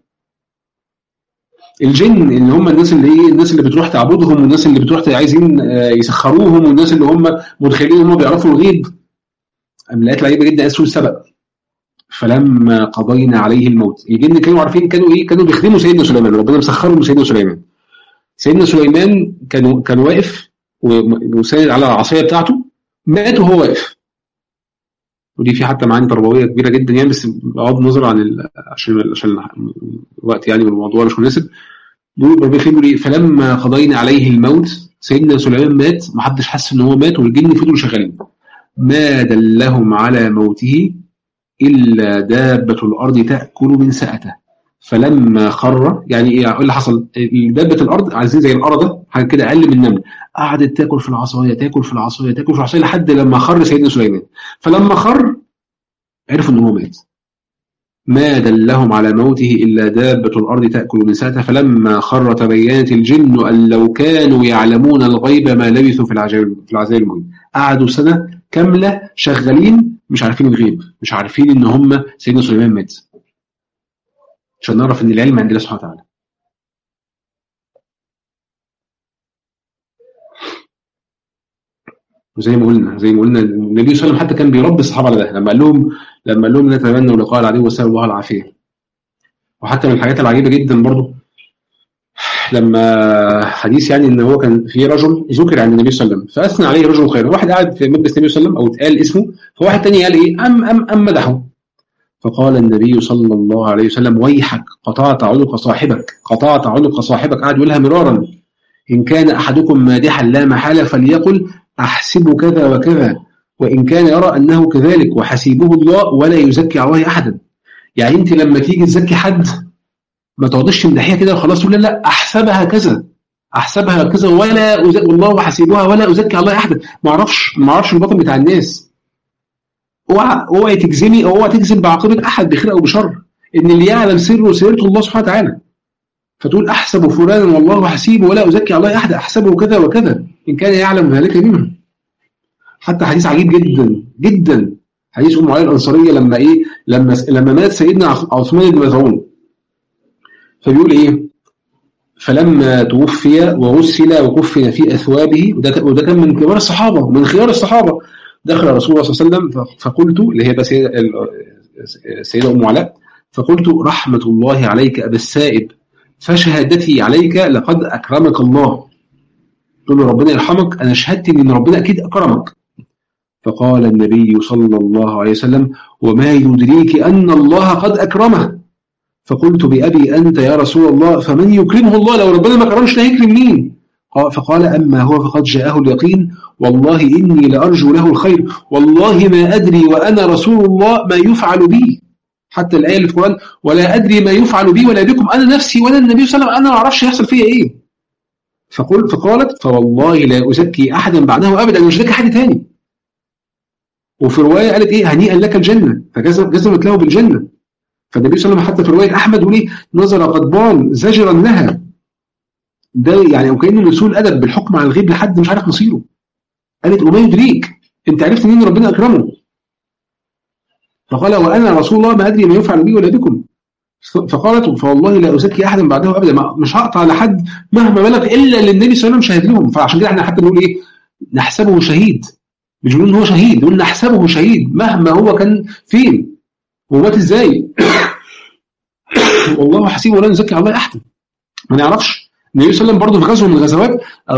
الجن اللي هم الناس اللي ايه الناس اللي بتروح تعبدهم والناس اللي بتروح عايزين يسخروهم والناس اللي هم متخيلين ان هم بيعرفوا الغيب الايات العجيبه جدا اسمه السبب فلما قضينا عليه الموت الجن كانوا عارفين كانوا ايه كانوا بيخدموا سيدنا سليمان ربنا مسخرهم سيدنا سليمان سيدنا سليمان كان كان واقف وساند على العصايه بتاعته مات وهو واقف ودي في حتى معاني تربويه كبيره جدا يعني بس بغض النظر عن ال... عشان عشان الوقت يعني والموضوع مش مناسب بيقول ربنا بيقول ايه فلما قضينا عليه الموت سيدنا سليمان مات محدش حس ان هو مات والجن فضلوا شغالين ما دلهم على موته الا دابه الارض تاكل من سأته فلما خر يعني ايه اللي حصل دابه الارض عايزين زي الارض حاجه كده اقل من النمل قعدت تاكل في العصايه تاكل في العصايه تاكل في العصايه لحد لما خر سيدنا سليمان فلما خر عرفوا ان هو مات ما دلهم على موته الا دابه الارض تاكل من ساته فلما خر تبينت الجن ان لو كانوا يعلمون الغيب ما لبثوا في العذاب في العذاب المهين قعدوا سنه كامله شغالين مش عارفين الغيب مش عارفين ان هم سيدنا سليمان مات عشان نعرف ان العلم عند الله سبحانه وتعالى وزي ما قلنا زي ما قلنا النبي صلى الله عليه وسلم حتى كان بيربي الصحابه على ده لما قال لهم لما قال لهم لا تتمنوا لقاء العدو وسال الله العافيه وحتى من الحاجات العجيبه جدا برضو لما حديث يعني ان هو كان في رجل ذكر عند النبي صلى الله عليه وسلم فاثنى عليه رجل خير واحد قاعد في مجلس النبي صلى الله عليه وسلم او اتقال اسمه فواحد تاني قال ايه ام ام ام مدحه فقال النبي صلى الله عليه وسلم ويحك قطعت عنق صاحبك قطعت عنق صاحبك قاعد يقولها مرارا إن كان أحدكم مادحا لا محالة فليقل أحسب كذا وكذا وإن كان يرى أنه كذلك وحسيبه الله ولا يزكي على الله أحدا يعني أنت لما تيجي تزكي حد ما تقعدش تمدحيها كده وخلاص تقول لا لا أحسبها كذا أحسبها كذا ولا والله حسيبها ولا أزكي على الله أحدا ما أعرفش ما أعرفش الباطن بتاع الناس اوعى اوعى تجزمي او اوعى تجزم بعاقبه احد بخير او بشر ان اللي يعلم سره سيرته الله سبحانه وتعالى فتقول احسب فلانا والله حسيبه ولا ازكي على الله احد احسبه كذا وكذا ان كان يعلم ذلك منه حتى حديث عجيب جدا جدا حديث ام علي الانصاريه لما ايه لما لما مات سيدنا عثمان بن مظعون فبيقول ايه فلما توفي وغسل وكفن في اثوابه وده, وده كان من كبار الصحابه من خيار الصحابه دخل رسول الله صلى الله عليه وسلم فقلت اللي هي السيدة أم علاء فقلت رحمة الله عليك أبا السائب فشهادتي عليك لقد أكرمك الله قلت له ربنا يرحمك أنا شهدت إن ربنا أكيد أكرمك فقال النبي صلى الله عليه وسلم وما يدريك أن الله قد أكرمه فقلت بأبي أنت يا رسول الله فمن يكرمه الله لو ربنا ما كرمش لا يكرم مين فقال أما هو فقد جاءه اليقين والله إني لأرجو له الخير والله ما أدري وأنا رسول الله ما يفعل بي حتى الآية اللي في القرآن ولا أدري ما يفعل بي ولا بكم أنا نفسي ولا النبي صلى الله عليه وسلم أنا ما أعرفش يحصل فيا إيه فقلت فقالت فوالله لا أزكي أحدا بعده أبدا مش ذكي حد تاني وفي رواية قالت إيه هنيئا لك الجنة فجزمت له بالجنة فالنبي صلى الله عليه وسلم حتى في رواية أحمد وليه نظر غضبان زجرا لها ده يعني وكانه من سوء الادب بالحكم على الغيب لحد مش عارف مصيره قالت وما يدريك انت عرفت منين ربنا اكرمه فقال وانا رسول الله ما ادري ما يفعل بي ولا بكم فقالت فوالله لا ازكي احدا بعده ابدا مش هقطع على حد مهما بلغ الا اللي النبي صلى الله عليه وسلم شهد لهم فعشان كده احنا حتى بنقول ايه نحسبه شهيد مش بنقول ان هو شهيد بنقول نحسبه شهيد مهما هو كان فين ومات ازاي والله حسيبه ولا نزكي على الله احدا ما نعرفش النبي صلى الله عليه وسلم برضه في غزوه من الغزوات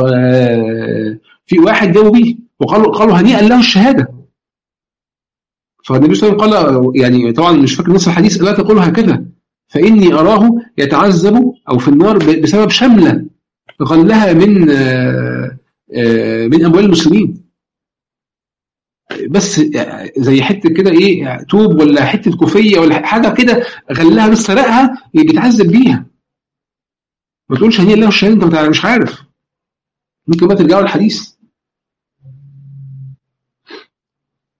في واحد جاوا بيه وقالوا قالوا هنيئا له الشهاده فالنبي صلى الله عليه وسلم قال يعني طبعا مش فاكر نص الحديث لا تقول هكذا فاني اراه يتعذب او في النار بسبب شمله غلها من من اموال المسلمين بس زي حته كده ايه توب ولا حته كوفيه ولا حاجه كده غلها بس سرقها بيتعذب بيها ما تقولش هنيئا له الشهاده انت مش عارف ممكن بقى ترجعوا للحديث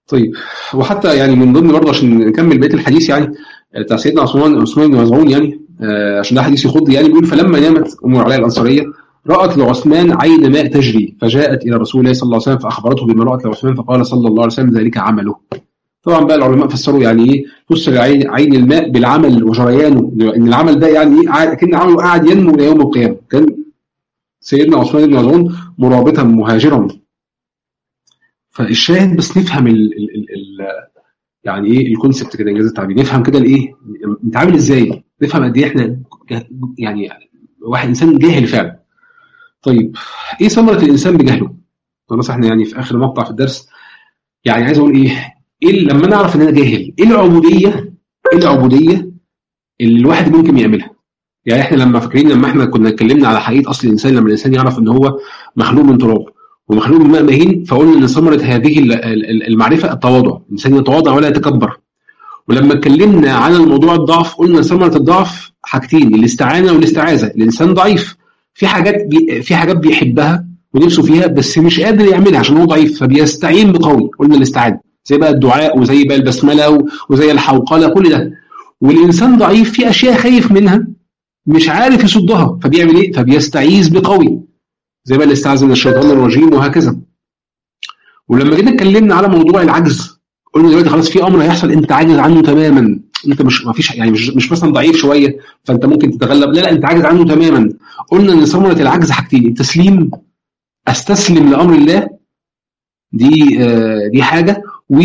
طيب وحتى يعني من ضمن برضه عشان نكمل بقيه الحديث يعني بتاع سيدنا عثمان عثمان بن مزعون يعني آه عشان ده حديث يخض يعني بيقول فلما نامت ام العلاء الانصاريه رأت لعثمان عين ماء تجري فجاءت إلى رسول الله صلى الله عليه وسلم فأخبرته بما رأت لعثمان فقال صلى الله عليه وسلم ذلك عمله طبعا بقى العلماء فسروا يعني ايه فسر عين عين الماء بالعمل وجريانه ان العمل ده يعني ايه كان عمله قاعد ينمو الى يوم القيامه كان سيدنا عثمان بن مظعون مرابطا مهاجرا فالشاهد بس نفهم ال ال ال ال يعني ايه الكونسبت كده انجاز التعبير نفهم كده الايه نتعامل ازاي نفهم قد ايه احنا يعني واحد انسان جاهل فعلا طيب ايه ثمره الانسان بجهله خلاص احنا يعني في اخر مقطع في الدرس يعني عايز اقول ايه ايه لما نعرف ان انا جاهل ايه العبوديه ايه العبوديه اللي الواحد ممكن يعملها يعني احنا لما فاكرين لما احنا كنا اتكلمنا على حقيقه اصل الانسان لما الانسان يعرف ان هو مخلوق من تراب ومخلوق من ماء مهين فقلنا ان ثمره هذه المعرفه التواضع الانسان يتواضع ولا يتكبر ولما اتكلمنا عن الموضوع الضعف قلنا ثمره الضعف حاجتين الاستعانه والاستعاذه الانسان ضعيف في حاجات بي في حاجات بيحبها ونفسه فيها بس مش قادر يعملها عشان هو ضعيف فبيستعين بقوي قلنا الاستعانه زي بقى الدعاء وزي بقى البسمله وزي الحوقله كل ده والانسان ضعيف في اشياء خايف منها مش عارف يصدها فبيعمل ايه فبيستعيذ بقوي زي بقى الاستعاذه من الشيطان الرجيم وهكذا ولما جينا اتكلمنا على موضوع العجز قلنا دلوقتي خلاص في امر هيحصل انت عاجز عنه تماما انت مش ما فيش يعني مش, مش مثلا ضعيف شويه فانت ممكن تتغلب لا لا انت عاجز عنه تماما قلنا ان ثمره العجز حاجتين التسليم استسلم لامر الله دي آه دي حاجه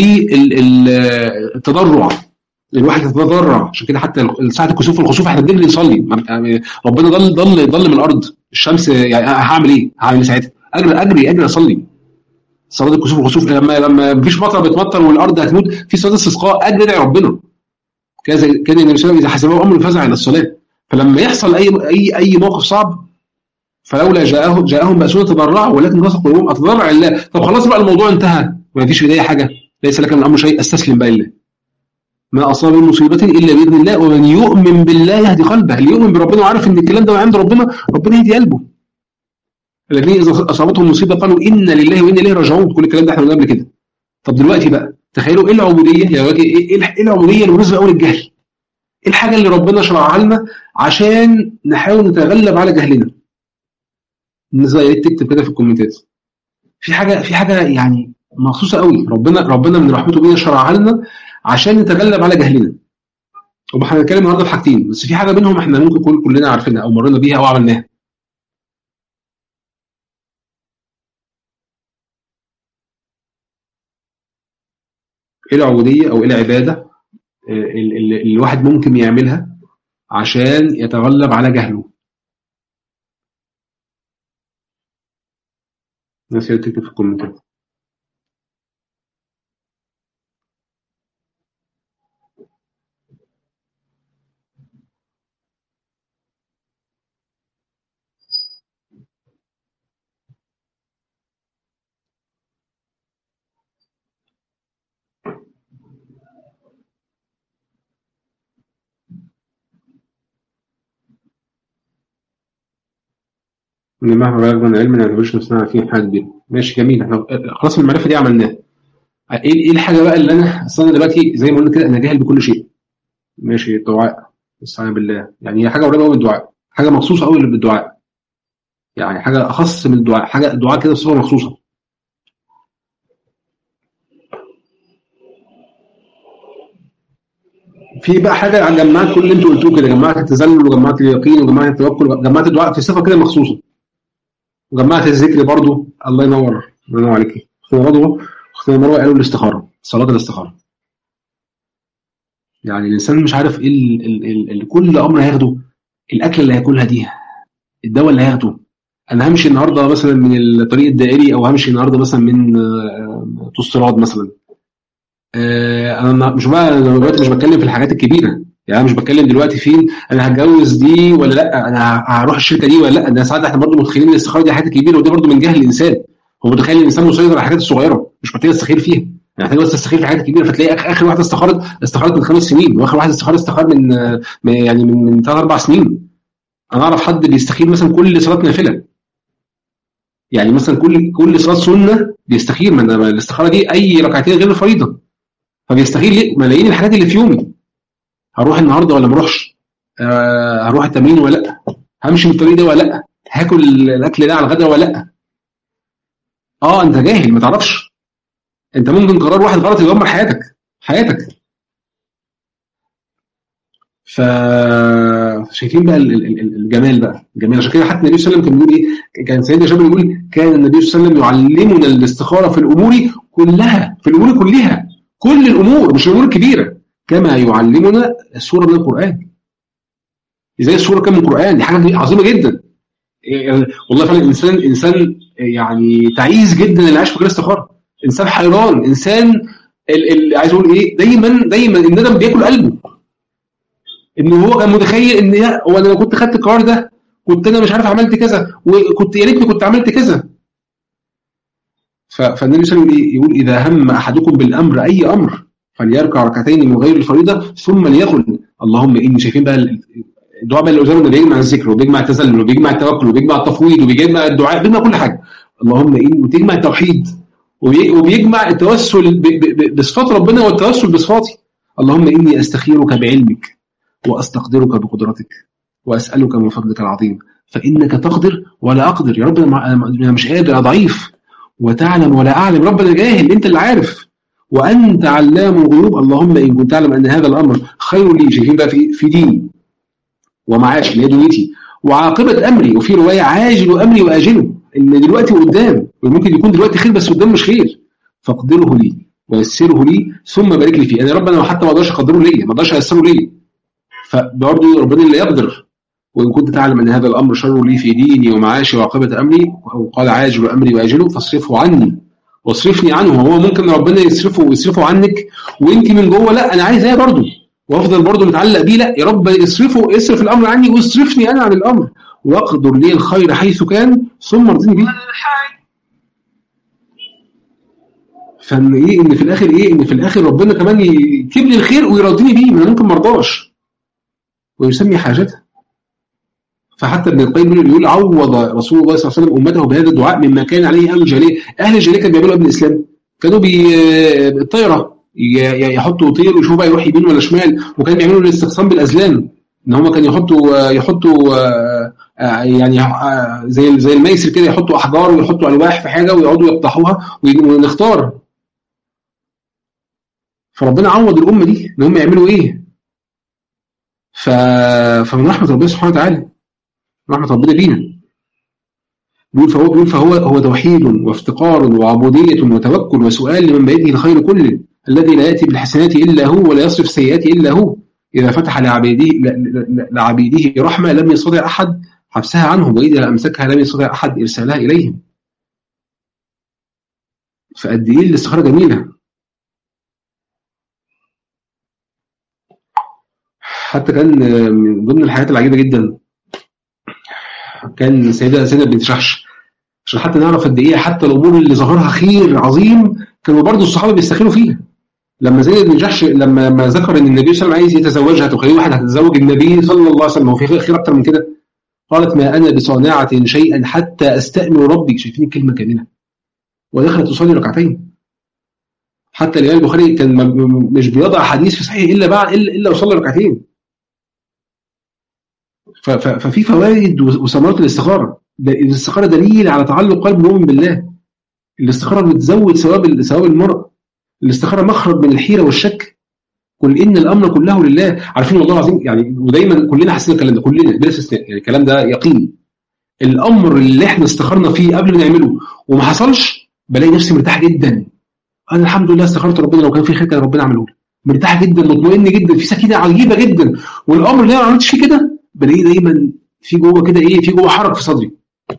والتضرع الواحد يتضرع عشان كده حتى ساعه الكسوف والخسوف احنا بنجري نصلي ربنا ضل ضل ضل من الارض الشمس يعني هعمل ايه؟ هعمل ايه ساعتها؟ اجري اجري اجري اصلي صلاه الكسوف والخسوف لما لما مفيش مطر بتمطر والارض هتموت في صلاه استسقاء اجري ادعي ربنا كذا كان النبي صلى الله عليه وسلم اذا حسبه امر فزع الى الصلاه فلما يحصل اي اي اي موقف صعب فلولا جاءهم جاءهم باسونا تضرعوا ولكن قصد قلوبهم اتضرع لله طب خلاص بقى الموضوع انتهى ما فيش في ايديا حاجه ليس لك من الامر شيء استسلم بقى لله ما اصاب من مصيبه الا باذن الله ومن يؤمن بالله يهدي قلبه اللي يؤمن بربنا وعارف ان الكلام ده عند ربنا ربنا يهدي قلبه الذين اذا اصابتهم مصيبه قالوا انا لله وانا اليه راجعون كل الكلام ده احنا قلنا قبل كده طب دلوقتي بقى تخيلوا ايه العبوديه يا راجل ايه ايه العبوديه اللي بالنسبه لاول الجهل ايه الحاجه اللي ربنا شرعها لنا عشان نحاول نتغلب على جهلنا الناس بقى تكتب كده في الكومنتات في حاجه في حاجه يعني مخصوصه قوي ربنا ربنا من رحمته بينا شرعها لنا عشان نتغلب على جهلنا وما احنا هنتكلم النهارده في حاجتين بس في حاجه منهم احنا ممكن نكون كلنا عارفينها او مرينا بيها او عملناها ايه العبوديه او ايه العباده اللي الواحد ممكن يعملها عشان يتغلب على جهله الناس تكتب في الكومنتات ان مهما بلغنا من علم ما نعتبرش نفسنا فيه حاجه كبيره ماشي جميل احنا خلاص المعرفه دي عملناها ايه ايه الحاجه بقى اللي انا اصل انا دلوقتي زي ما قلنا كده انا جاهل بكل شيء ماشي الدعاء استعان بالله يعني هي حاجه قريبه قوي من الدعاء حاجه مخصوصه قوي بالدعاء يعني حاجه اخص من الدعاء حاجه الدعاء كده بصفه مخصوصه في بقى حاجه جمعت كل اللي انتوا قلتوه كده جمعت التذلل وجمعت اليقين وجمعت التوكل جمعت الدعاء في صفه كده مخصوصه وجمعت الذكر برضو الله ينور الله ينور عليك اختنا رضوى اختنا مروه قالوا الاستخاره صلاه الاستخاره يعني الانسان مش عارف ايه ال ال ال كل امر هياخده الاكل اللي هياكلها دي الدواء اللي هياخده انا همشي النهارده مثلا من الطريق الدائري او همشي النهارده مثلا من توستراد مثلا انا مش بقى انا دلوقتي مش بتكلم في الحاجات الكبيره يعني انا مش بتكلم دلوقتي في انا هتجوز دي ولا لا انا هروح الشركه دي ولا لا ده ساعات احنا برضه متخيلين الاستخاره دي حاجات كبيره ودي برضه من جهل الانسان هو متخيل الانسان مسيطر على الحاجات الصغيره مش محتاج يستخير فيها يعني محتاج بس تستخير في حاجات كبيره فتلاقي اخر واحده استخارت استخارت من خمس سنين واخر واحده استخار استخار من يعني من من ثلاث اربع سنين انا اعرف حد بيستخير مثلا كل صلاه نافله يعني مثلا كل كل صلاه سنه بيستخير من الاستخاره دي اي ركعتين غير الفريضه فبيستخير ليه ملايين الحاجات اللي في يومي هروح النهارده ولا ما اروحش آه هروح التمرين ولا لا همشي من الطريق ده ولا لا هاكل الاكل ده على الغدا ولا لا اه انت جاهل ما تعرفش انت ممكن قرار واحد غلط يدمر حياتك حياتك ف شايفين بقى الجمال بقى الجمال عشان كده حتى النبي صلى الله عليه وسلم كان بيقول ايه كان سيدنا جابر يقول كان النبي صلى الله عليه وسلم يعلمنا الاستخاره في الامور كلها في الامور كلها كل الامور مش الامور الكبيره كما يعلمنا سوره من القران ازاي السوره كم من القران دي حاجه عظيمه جدا والله فعلا انسان انسان يعني تعيس جدا اللي عايش في غير استخاره انسان حيران انسان اللي عايز اقول ايه دايما دايما الندم بياكل قلبه ان هو كان متخيل ان يا هو انا لو كنت خدت القرار ده كنت انا مش عارف عملت كذا وكنت يا ريتني كنت عملت كذا فالنبي صلى الله عليه وسلم يقول اذا هم احدكم بالامر اي امر فليركع ركعتين من غير الفريضه ثم ليقل اللهم اني شايفين بقى الدعاء بقى اللي قدامنا بيجمع الذكر وبيجمع التذلل وبيجمع التوكل وبيجمع التفويض وبيجمع الدعاء بيجمع كل حاجه اللهم اني وتجمع التوحيد وبيجمع التوسل بصفات ربنا والتوسل بصفاتي اللهم اني استخيرك بعلمك واستقدرك بقدرتك واسالك من فضلك العظيم فانك تقدر ولا اقدر يا رب انا مش قادر انا ضعيف وتعلم ولا اعلم رب انا جاهل انت اللي عارف وانت علام الغيوب اللهم ان كنت تعلم ان هذا الامر خير لي شايفين بقى في في ديني ومعاشي اللي هي دنيتي وعاقبه امري وفي روايه عاجل امري واجله ان دلوقتي وقدام وممكن يكون دلوقتي خير بس قدام مش خير فاقدره لي ويسره لي ثم بارك لي فيه يعني رب انا حتى ما اقدرش اقدره ليا ما اقدرش ايسره ليا فبرضه ربنا اللي يقدر وإن كنت تعلم أن هذا الأمر شر لي في ديني ومعاشي وعاقبة أمري وقال عاجل أمري وآجله فاصرفه عني واصرفني عنه هو ممكن ربنا يصرفه ويصرفه عنك وانت من جوه لا انا عايز ايه برضه وافضل برضه متعلق بيه لا يا رب اصرفه اصرف الامر عني واصرفني انا عن الامر واقدر لي الخير حيث كان ثم ارضني به فان ايه ان في الاخر ايه ان في الاخر ربنا كمان يكتب لي الخير ويرضيني بيه ما ممكن ما ارضاش ويسمي حاجته فحتى ابن القيم يقول عوض رسول الله صلى الله عليه وسلم امته بهذا الدعاء مما كان عليه اهل الجاهليه، اهل الجاهليه كانوا بيعملوا قبل الاسلام كانوا بالطيره يحطوا طير ويشوفوا بقى يروح يمين ولا شمال وكانوا بيعملوا الاستقسام بالازلام ان هم كانوا يحطوا يحطوا يعني زي زي الميسر كده يحطوا احجار ويحطوا الواح في حاجه ويقعدوا يقطعوها ونختار فربنا عوض الامه دي ان هم يعملوا ايه ف... فمن رحمه ربنا سبحانه وتعالى رحمه ربنا بينا بيقول فهو بيقول فهو هو توحيد وافتقار وعبوديه وتوكل وسؤال لمن بيده الخير كله الذي لا ياتي بالحسنات الا هو ولا يصرف السيئات الا هو اذا فتح لعبيده لعبيده رحمه لم يستطع احد حبسها عنهم واذا امسكها لم يستطع احد ارسالها اليهم فقد ايه الاستخاره جميله حتى كان من ضمن الحاجات العجيبه جدا كان سيدة سيدة بنت جحش عشان حتى نعرف قد ايه حتى الامور اللي ظهرها خير عظيم كانوا برضه الصحابه بيستخيروا فيها لما زيد بن جحش لما لما ذكر ان النبي صلى الله عليه وسلم عايز يتزوجها تخيل واحد هتتزوج النبي صلى الله عليه وسلم هو في خير اكتر من كده قالت ما انا بصانعه شيئا حتى استامن ربي شايفين الكلمه كامله ودخلت تصلي ركعتين حتى الامام البخاري كان مش بيضع حديث في صحيح الا بعد الا الا وصلى ركعتين ففي فوائد وثمرات الاستخاره الاستخاره دليل على تعلق قلب المؤمن بالله الاستخاره بتزود ثواب ثواب المرء الاستخاره مخرج من الحيره والشك قل ان الامر كله لله عارفين والله العظيم يعني ودايما كلنا حاسين الكلام ده كلنا بلا استثناء يعني الكلام ده يقين الامر اللي احنا استخرنا فيه قبل ما نعمله وما حصلش بلاقي نفسي مرتاح جدا انا الحمد لله استخرت ربنا لو كان في خير كان ربنا عمله لي مرتاح جدا مطمئن جدا في سكينه عجيبه جدا والامر اللي انا ما عملتش فيه كده بلاقيه دايما في جوه كده ايه في جوه حرك في صدري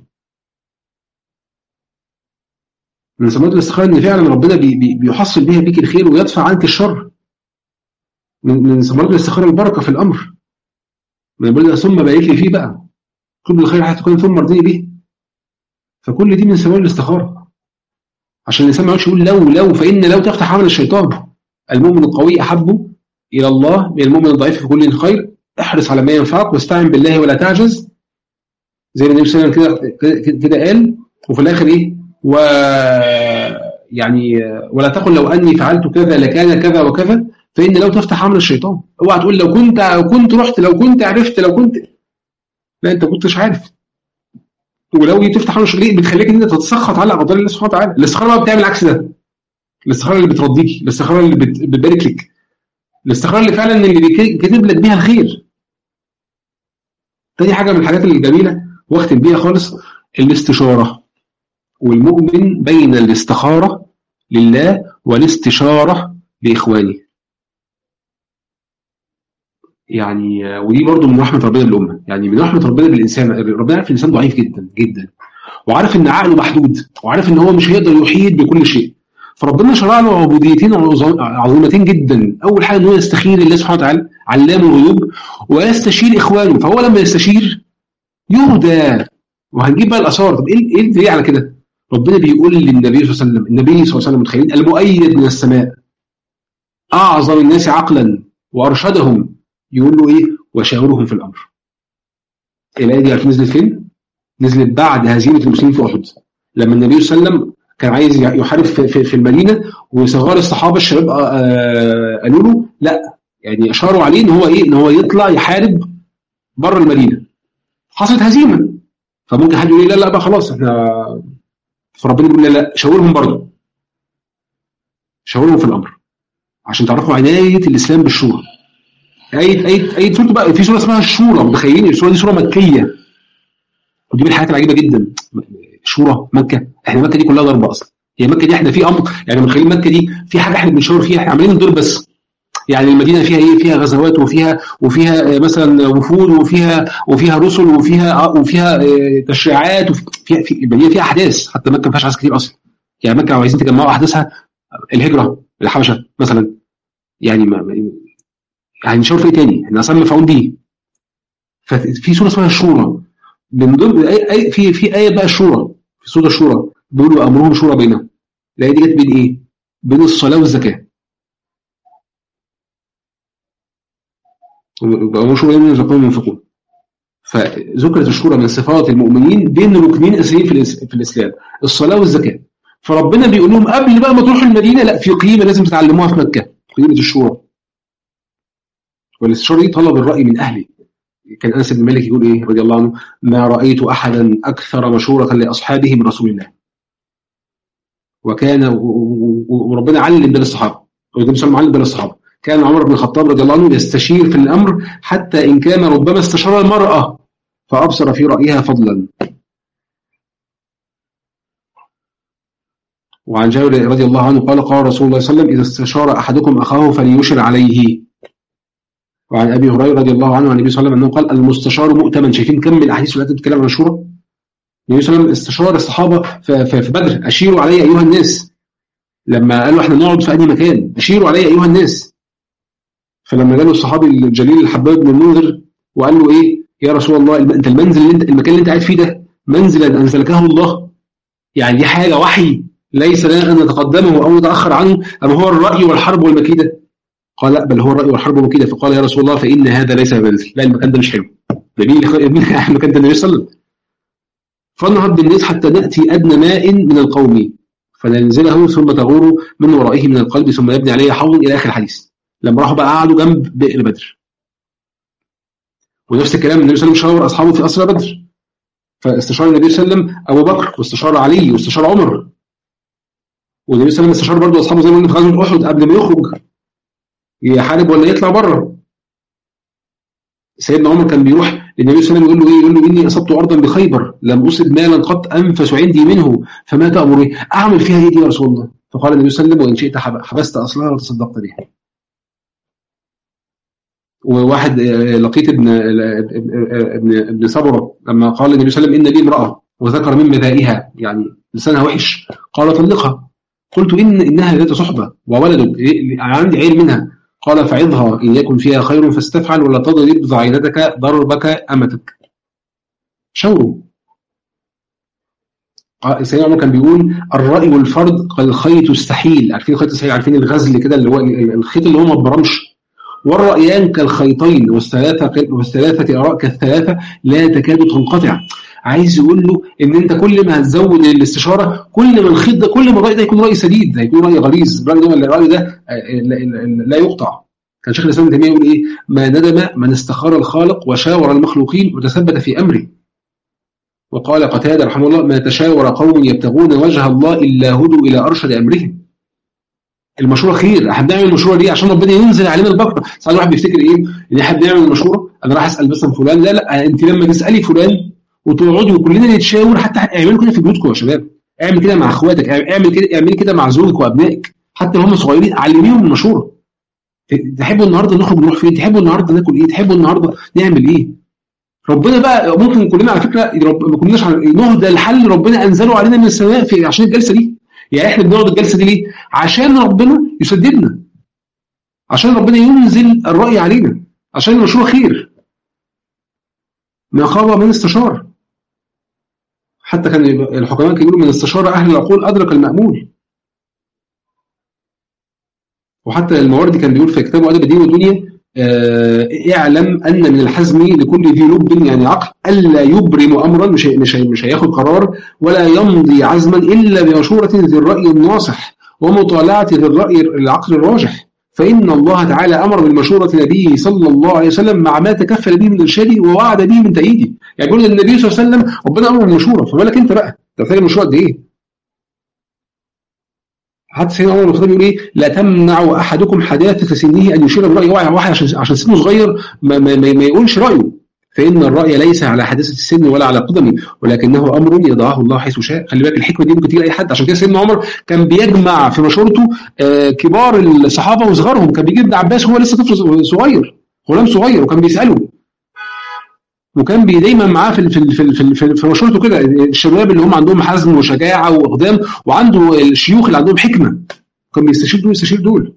من ثمرات الاستخاره ان فعلا ربنا بي بي بيحصل بيها بيك الخير ويدفع عنك الشر من من ثمرات الاستخاره البركه في الامر من ربنا ثم بارك لي فيه بقى كل الخير حتى تكون ثم ارضني به فكل دي من ثمرات الاستخاره عشان الانسان ما يقعدش يقول لو لو فان لو تفتح عمل الشيطان المؤمن القوي احب الى الله من المؤمن الضعيف في كل خير احرص على ما ينفعك واستعن بالله ولا تعجز زي ما النبي صلى الله عليه وسلم كده كده قال وفي الاخر ايه و يعني ولا تقل لو اني فعلت كذا لكان كذا وكذا فان لو تفتح عمل الشيطان اوعى تقول لو كنت لو كنت رحت لو كنت عرفت لو كنت لا انت كنتش عارف ولو تفتح عمل الشيطان بتخليك ان انت تتسخط على اقدار الله سبحانه وتعالى الاستخاره بقى بتعمل عكس ده الاستخاره اللي بترضيك الاستخاره اللي بتبارك لك الاستخاره اللي فعلا اللي بيكتب لك بيها الخير تاني حاجه من الحاجات الجميله واختم بيها خالص الاستشاره والمؤمن بين الاستخاره لله والاستشاره لاخوانه يعني ودي برضو من رحمه ربنا بالامه يعني من رحمه ربنا بالانسان ربنا عارف الانسان ضعيف جدا جدا وعارف ان عقله محدود وعارف ان هو مش هيقدر يحيط بكل شيء فربنا شرع له عبوديتين عظيمتين جدا اول حاجه ان هو يستخير الله سبحانه وتعالى علام الغيوب ويستشير اخوانه فهو لما يستشير يهدى وهنجيب بقى الاثار طب ايه ايه الدليل على كده ربنا بيقول للنبي صلى الله عليه وسلم النبي صلى الله عليه وسلم متخيلين المؤيد من السماء اعظم الناس عقلا وارشدهم يقول له ايه وشاورهم في الامر الايه دي عارف نزلت فين نزلت بعد هزيمه المسلمين في احد لما النبي صلى الله عليه وسلم كان عايز يحارب في, في, في المدينه وصغار الصحابه الشباب قالوا له لا يعني اشاروا عليه ان هو ايه ان هو يطلع يحارب بره المدينه حصلت هزيمه فممكن حد يقول لا لا بقى خلاص احنا فربنا يقول لا لا شاورهم برضه شاورهم في الامر عشان تعرفوا عنايه الاسلام بالشورى اي اي اي سوره بقى في سوره اسمها الشورى متخيلين السوره دي سوره مكيه ودي من الحاجات العجيبه جدا شورى مكه احنا مكه دي كلها ضربه اصلا هي مكه دي احنا في امر يعني متخيلين مكه دي في حاجه احنا بنشاور فيها احنا عاملين دور بس يعني المدينه فيها ايه فيها غزوات وفيها وفيها مثلا وفود وفيها وفيها رسل وفيها وفيها تشريعات وفيها في المدينه فيها احداث حتى مكه ما فيهاش احداث كتير اصلا يعني مكه لو عايزين تجمعوا احداثها الهجره الحبشه مثلا يعني ما يعني نشاور في ايه تاني؟ احنا اصلا مفعول به ففي سوره اسمها الشورى من ضمن أي أي في في ايه بقى الشورى في سوره الشورى بيقولوا امرهم شورى بينهم الايه دي جت بين ايه؟ بين الصلاه والزكاه امرهم شورى بين يرزقون وينفقون فذكرت الشورى من صفات المؤمنين بين ركنين اساسيين في, في الاسلام الصلاه والزكاه فربنا بيقول لهم قبل بقى ما تروحوا المدينه لا في قيمه لازم تتعلموها في مكه قيمه الشورى والاستشاره دي طلب الراي من اهله كان انس بن مالك يقول ايه رضي الله عنه ما رايت احدا اكثر مشوره لاصحابه من رسول الله وكان وربنا علم بين الصحابه والنبي صلى الله عليه وسلم علم بين الصحابه كان عمر بن الخطاب رضي الله عنه يستشير في الامر حتى ان كان ربما استشار المراه فابصر في رايها فضلا وعن جابر رضي الله عنه قال قال رسول الله صلى الله عليه وسلم اذا استشار احدكم اخاه فليشر عليه وعن ابي هريره رضي الله عنه عن النبي صلى الله عليه وسلم انه قال المستشار مؤتمن شايفين كم من الاحاديث التي بتتكلم عن الشورى النبي صلى الله عليه وسلم استشار الصحابه في بدر اشيروا علي ايها الناس لما قالوا احنا نقعد في اي مكان اشيروا علي ايها الناس فلما جاله الصحابي الجليل الحباب بن المنذر وقال له ايه يا رسول الله انت المنزل اللي انت المكان اللي انت قاعد فيه ده منزلا انزلكه الله يعني دي حاجه وحي ليس لنا ان نتقدمه او نتاخر عنه ام هو الراي والحرب والمكيده قال لا بل هو الرأي والحرب وكده فقال يا رسول الله فإن هذا ليس منزل لا المكان ده مش حلو ده مين المكان ده النبي صلى الله عليه وسلم فنهض بالناس حتى نأتي أدنى ماء من القوم فننزله ثم تغور من ورائه من القلب ثم يبني عليه حوض إلى آخر الحديث لما راحوا بقى قعدوا جنب بئر بدر ونفس الكلام النبي صلى الله عليه وسلم شاور أصحابه في أسرى بدر فاستشار النبي صلى الله عليه وسلم أبو بكر واستشار علي واستشار عمر والنبي صلى الله عليه وسلم استشار برضه أصحابه زي ما قلنا في غزوة أحد قبل ما يخرج يحارب ولا يطلع بره سيدنا عمر كان بيروح للنبي صلى الله عليه وسلم يقول له ايه يقول له اني اصبت ارضا بخيبر لم اصب مالا قط انفس عندي منه فما تامر ايه اعمل فيها ايه دي يا رسول الله فقال النبي صلى الله عليه وسلم وان شئت حبست اصلها وتصدقت بها وواحد لقيت ابن ابن ابن صبره لما قال النبي صلى الله عليه وسلم ان لي امراه وذكر من مذائها يعني لسانها وحش قال طلقها قلت ان انها ذات صحبه وولد عندي عيل منها قال فعظها إن يكن فيها خير فاستفعل ولا تضرب ضعينتك ضربك أمتك شوروا سيدنا عمر كان بيقول الرأي والفرض كالخيط السحيل عارفين الخيط السحيل عارفين الغزل كده اللي هو الخيط اللي هو ما برمش والرأيان كالخيطين والثلاثة والثلاثة آراء كالثلاثة لا تكاد تنقطع عايز يقول له ان انت كل ما هتزود الاستشاره كل ما الخيط ده كل ما الراي ده يكون راي سديد هيكون راي غليظ الراي ده الراي ده لا يقطع كان شيخ الاسلام ابن تيميه يقول ايه ما ندم من استخار الخالق وشاور المخلوقين وتثبت في امره وقال قتاده رحمه الله ما تشاور قوم يبتغون وجه الله الا هدوا الى ارشد امرهم المشوره خير احنا بنعمل المشوره دي عشان ربنا ينزل علينا البركه ساعات الواحد بيفتكر ايه ان احنا بنعمل المشوره انا راح اسال مثلا فلان لا لا انت لما تسالي فلان وتقعدوا وكلنا نتشاور حتى اعملوا كده في بيوتكم يا شباب اعمل كده مع اخواتك اعمل كده اعملي كده مع زوجك وابنائك حتى لو هم صغيرين علميهم المشوره تحبوا النهارده نخرج نروح فين تحبوا النهارده ناكل ايه تحبوا النهارده نعمل ايه ربنا بقى ممكن كلنا على فكره ما كناش نهدى الحل ربنا انزله علينا من السماء في عشان الجلسه دي يعني احنا بنقعد الجلسه دي ليه عشان ربنا يسددنا عشان ربنا ينزل الراي علينا عشان المشروع خير ما خاب من استشار حتى كان الحكماء كانوا يقولوا من استشار اهل العقول ادرك المامول وحتى المواردي كان بيقول في كتابه ادب الدين والدنيا آه اعلم ان من الحزم لكل ذي لب يعني عقل الا يبرم امرا مش مش مش هياخد قرار ولا يمضي عزما الا بمشوره ذي الراي الناصح ومطالعه ذي الراي العقل الراجح فان الله تعالى امر بالمشوره نبيه صلى الله عليه وسلم مع ما تكفل به من ارشاده ووعد به من تأييده يعني يقول النبي صلى الله عليه وسلم ربنا امر بالمشوره فما بالك انت بقى انت محتاج المشوره قد ايه؟ حتى سيدنا عمر الخطاب يقول ايه لا تمنع احدكم حداثه سنه ان يشير براي واحد واحد عشان عشان سنه صغير ما, ما, ما, ما يقولش رايه فان الراي ليس على حداثه السن ولا على قدمه ولكنه امر يضعه الله حيث شاء خلي بالك الحكمه دي ممكن تيجي لاي حد عشان كده سيدنا عمر كان بيجمع في مشورته آه كبار الصحابه وصغارهم كان بيجيب ابن عباس هو لسه طفل صغير غلام صغير وكان بيساله وكان بي دايما معاه في في في في, في, في مشورته كده الشباب اللي هم عندهم حزم وشجاعه واقدام وعنده الشيوخ اللي عندهم حكمه كان بيستشير دول يستشير دول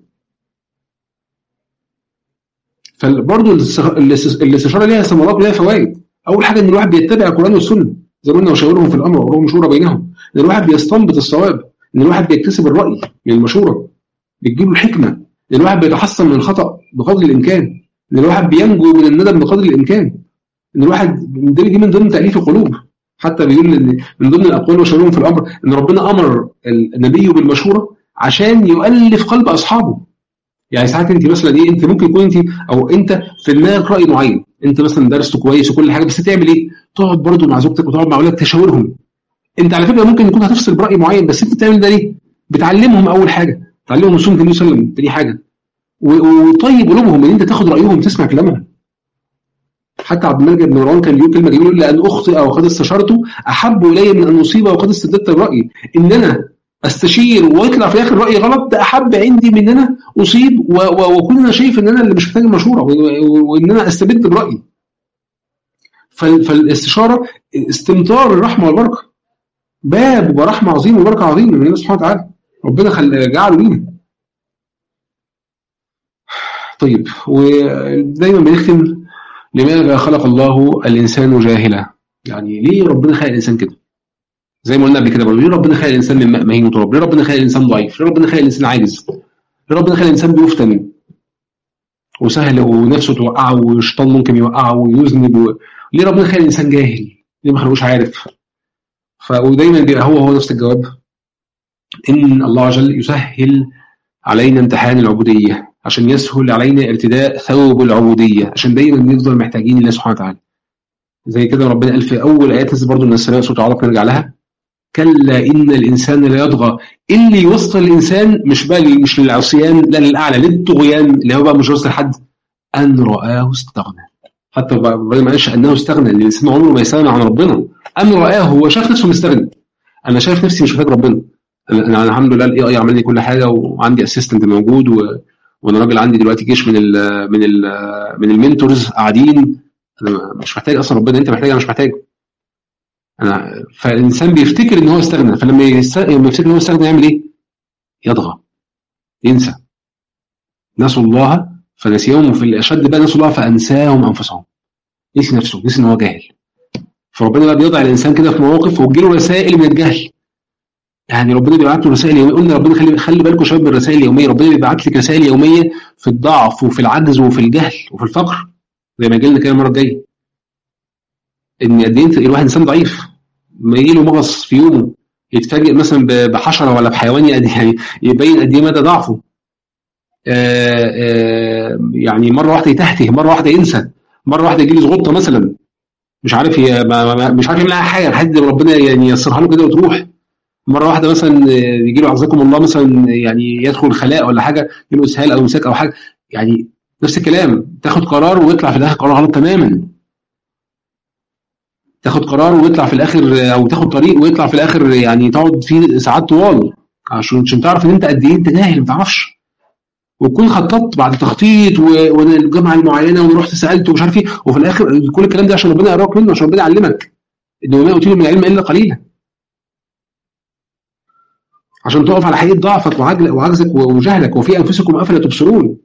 فبرضه الاستشاره ليها ثمرات وليها فوائد اول حاجه ان الواحد بيتبع القران والسنه زي ما قلنا وشاورهم في الامر وامرهم مشوره بينهم ان الواحد بيستنبط الصواب ان الواحد بيكتسب الراي من المشوره بتجيب له الحكمه ان الواحد بيتحصن من الخطا بقدر الامكان ان الواحد بينجو من الندم بقدر الامكان ان الواحد دي من ضمن تاليف القلوب حتى بيقول ان من ضمن الاقوال وشاورهم في الامر ان ربنا امر النبي بالمشوره عشان يؤلف قلب اصحابه يعني ساعات انت مثلا ايه انت ممكن يكون انت او انت في دماغك راي معين انت مثلا درسته كويس وكل حاجه بس تعمل ايه؟ تقعد برضه مع زوجتك وتقعد مع اولادك تشاورهم انت على فكره ممكن يكون هتفصل براي معين بس انت بتعمل ده ليه؟ بتعلمهم اول حاجه تعلمهم سنه النبي صلى الله عليه وسلم دي حاجه وطيب قلوبهم ان انت تاخد رايهم تسمع كلامهم حتى عبد الملك بن مروان كان بيقول كلمه جميله يقول لان اخطئ وقد استشرته احب الي من ان اصيب وقد استبدلت الراي ان انا استشير ويطلع في الاخر رايي غلط ده احب عندي من ان انا اصيب واكون انا شايف ان انا اللي مش محتاج المشوره وان انا استبد برايي فالاستشاره استمطار الرحمه والبركه باب ورحمه عظيم وبركه عظيمه من الله سبحانه وتعالى ربنا خل... جعله لينا طيب ودايما بنختم لماذا خلق الله الانسان جاهلا يعني ليه ربنا خلق الانسان كده زي ما قلنا قبل كده برضه ليه ربنا خلق الانسان من ماء مهين وتراب؟ ليه ربنا خلق الانسان ضعيف؟ ليه ربنا خلق الانسان عاجز؟ ليه ربنا خلق الانسان بيفتن؟ وسهل ونفسه توقعه والشيطان ممكن يوقعه ويذنب و... ليه ربنا خلق الانسان جاهل؟ ليه ما خلقوش عارف؟ ودايما بيبقى هو هو نفس الجواب ان الله عز وجل يسهل علينا امتحان العبوديه عشان يسهل علينا ارتداء ثوب العبوديه عشان دايما نفضل محتاجين الله سبحانه وتعالى. زي كده ربنا قال في اول ايات لسه برضه من السماء سوره علق نرجع لها كلا ان الانسان لا يطغى اللي يوصل الانسان مش بقى مش للعصيان لا للاعلى للطغيان اللي هو بقى مش واصل لحد ان رآه استغنى حتى ربنا ما قالش انه استغنى لان الانسان عمره ما يستغنى عن ربنا ان رآه هو شاف نفسه مستغني انا شايف نفسي مش محتاج ربنا انا, أنا الحمد لله الاي اي عمل لي كل حاجه وعندي اسيستنت موجود و... وانا راجل عندي دلوقتي جيش من ال من ال من المنتورز قاعدين انا مش محتاج اصلا ربنا انت محتاج انا مش محتاج انا فالانسان بيفتكر ان هو استغنى فلما يفتكر ان هو استغنى يعمل ايه؟ يضغى ينسى نسوا الله فنسيهم وفي الاشد بقى نسوا الله فانساهم انفسهم نسي نفسه نسي ان هو جاهل فربنا بقى بيضع الانسان كده في مواقف وتجيله رسائل من الجهل يعني ربنا بيبعت له رسائل يوميه قلنا ربنا خلي خلي بالكم شباب من الرسائل اليوميه ربنا بيبعت لك رسائل يوميه في الضعف وفي العجز وفي الجهل وفي الفقر زي ما جالنا كده المره الجايه ان قد ايه الواحد انسان ضعيف ما يجي له مغص في يومه يتفاجئ مثلا بحشره ولا بحيوان يعني يبين قد ايه مدى ضعفه آآ آآ يعني مره واحده يتهته مره واحده ينسى مره واحده يجي له زغطه مثلا مش عارف ي... مش عارف يعمل اي حاجه لحد ربنا يعني ييسرها له كده وتروح مره واحده مثلا يجي له اعزكم الله مثلا يعني يدخل خلاء ولا حاجه يجي له اسهال او امساك او حاجه يعني نفس الكلام تاخد قرار ويطلع في الاخر قرار غلط تماما تاخد قرار ويطلع في الاخر او تاخد طريق ويطلع في الاخر يعني تقعد فيه ساعات طوال عشان عشان تعرف ان انت قد ايه انت جاهل ما تعرفش وتكون خططت بعد تخطيط وانا الجامعه المعينه ورحت سالت ومش عارف ايه وفي الاخر كل الكلام ده عشان ربنا يقراك منه عشان ربنا يعلمك ان وما اوتيتم من العلم الا قليلا عشان تقف على حقيقه ضعفك وعجزك وجهلك وفي انفسكم افلا تبصرون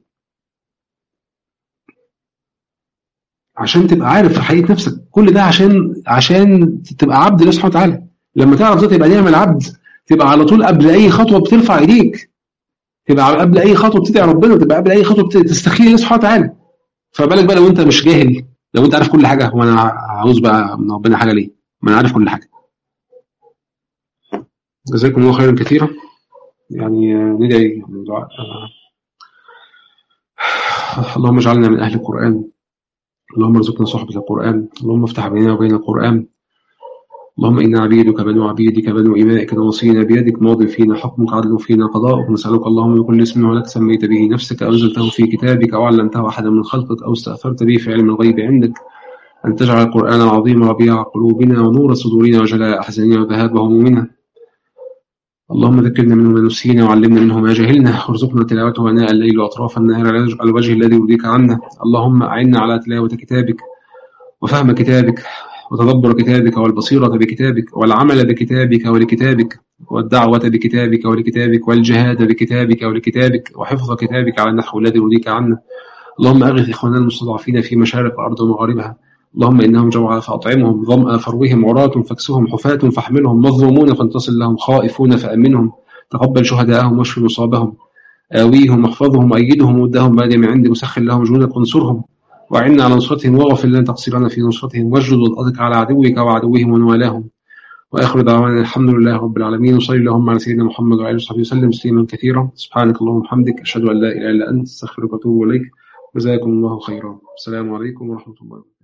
عشان تبقى عارف في حقيقه نفسك كل ده عشان عشان تبقى عبد لله سبحانه وتعالى لما تعرف ده تبقى نعم العبد تبقى على طول قبل اي خطوه بترفع ايديك تبقى قبل اي خطوه بتدعي ربنا تبقى قبل اي خطوه تستخير الله سبحانه وتعالى فبالك بقى لو انت مش جاهل لو انت عارف كل حاجه هو انا عاوز بقى من ربنا حاجه ليه؟ ما انا عارف كل حاجه جزاكم الله خيرا كثيرا يعني ندعي دعاء اللهم اجعلنا من اهل القران اللهم ارزقنا صحبة القرآن اللهم افتح بيننا وبين القرآن اللهم إنا عبيدك بنو عبيدك بنو إمائك نواصينا بيدك ماض فينا حكمك عدل فينا قضاءك نسألك اللهم بكل اسم ولك سميت به نفسك أو أنزلته في كتابك أو علمته أحدا من خلقك أو استأثرت به في علم الغيب عندك أن تجعل القرآن العظيم ربيع قلوبنا ونور صدورنا وجلاء أحزاننا وذهاب همومنا اللهم ذكرنا منه ما نسينا وعلمنا منه ما جهلنا وارزقنا تلاوته اناء الليل واطراف النهار على الوجه الذي يرضيك عنا اللهم اعنا على تلاوه كتابك وفهم كتابك وتدبر كتابك والبصيرة بكتابك والعمل بكتابك ولكتابك والدعوة بكتابك ولكتابك والجهاد بكتابك ولكتابك وحفظ كتابك على النحو الذي يرضيك عنا اللهم أغث إخواننا المستضعفين في مشارق الأرض ومغاربها اللهم إنهم جوعى فأطعمهم ظمأ فروهم عراة فاكسهم حفاة فاحملهم مظلومون فانتصل لهم خائفون فأمنهم تقبل شهداءهم واشف مصابهم آويهم واحفظهم وأيدهم ودهم بعد من عندك وسخر لهم جنودك وانصرهم وأعنا على نصرتهم واغفر لنا تقصيرنا في نصرتهم واجلد وضعتك على عدوك وعدوهم ومن والاهم وآخر دعوانا الحمد لله رب العالمين وصلي اللهم على سيدنا محمد وعلى آله وصحبه وسلم تسليما كثيرا سبحانك اللهم وبحمدك أشهد أن لا إله إلا أنت أستغفرك وأتوب إليك جزاكم الله خيرا السلام عليكم ورحمة الله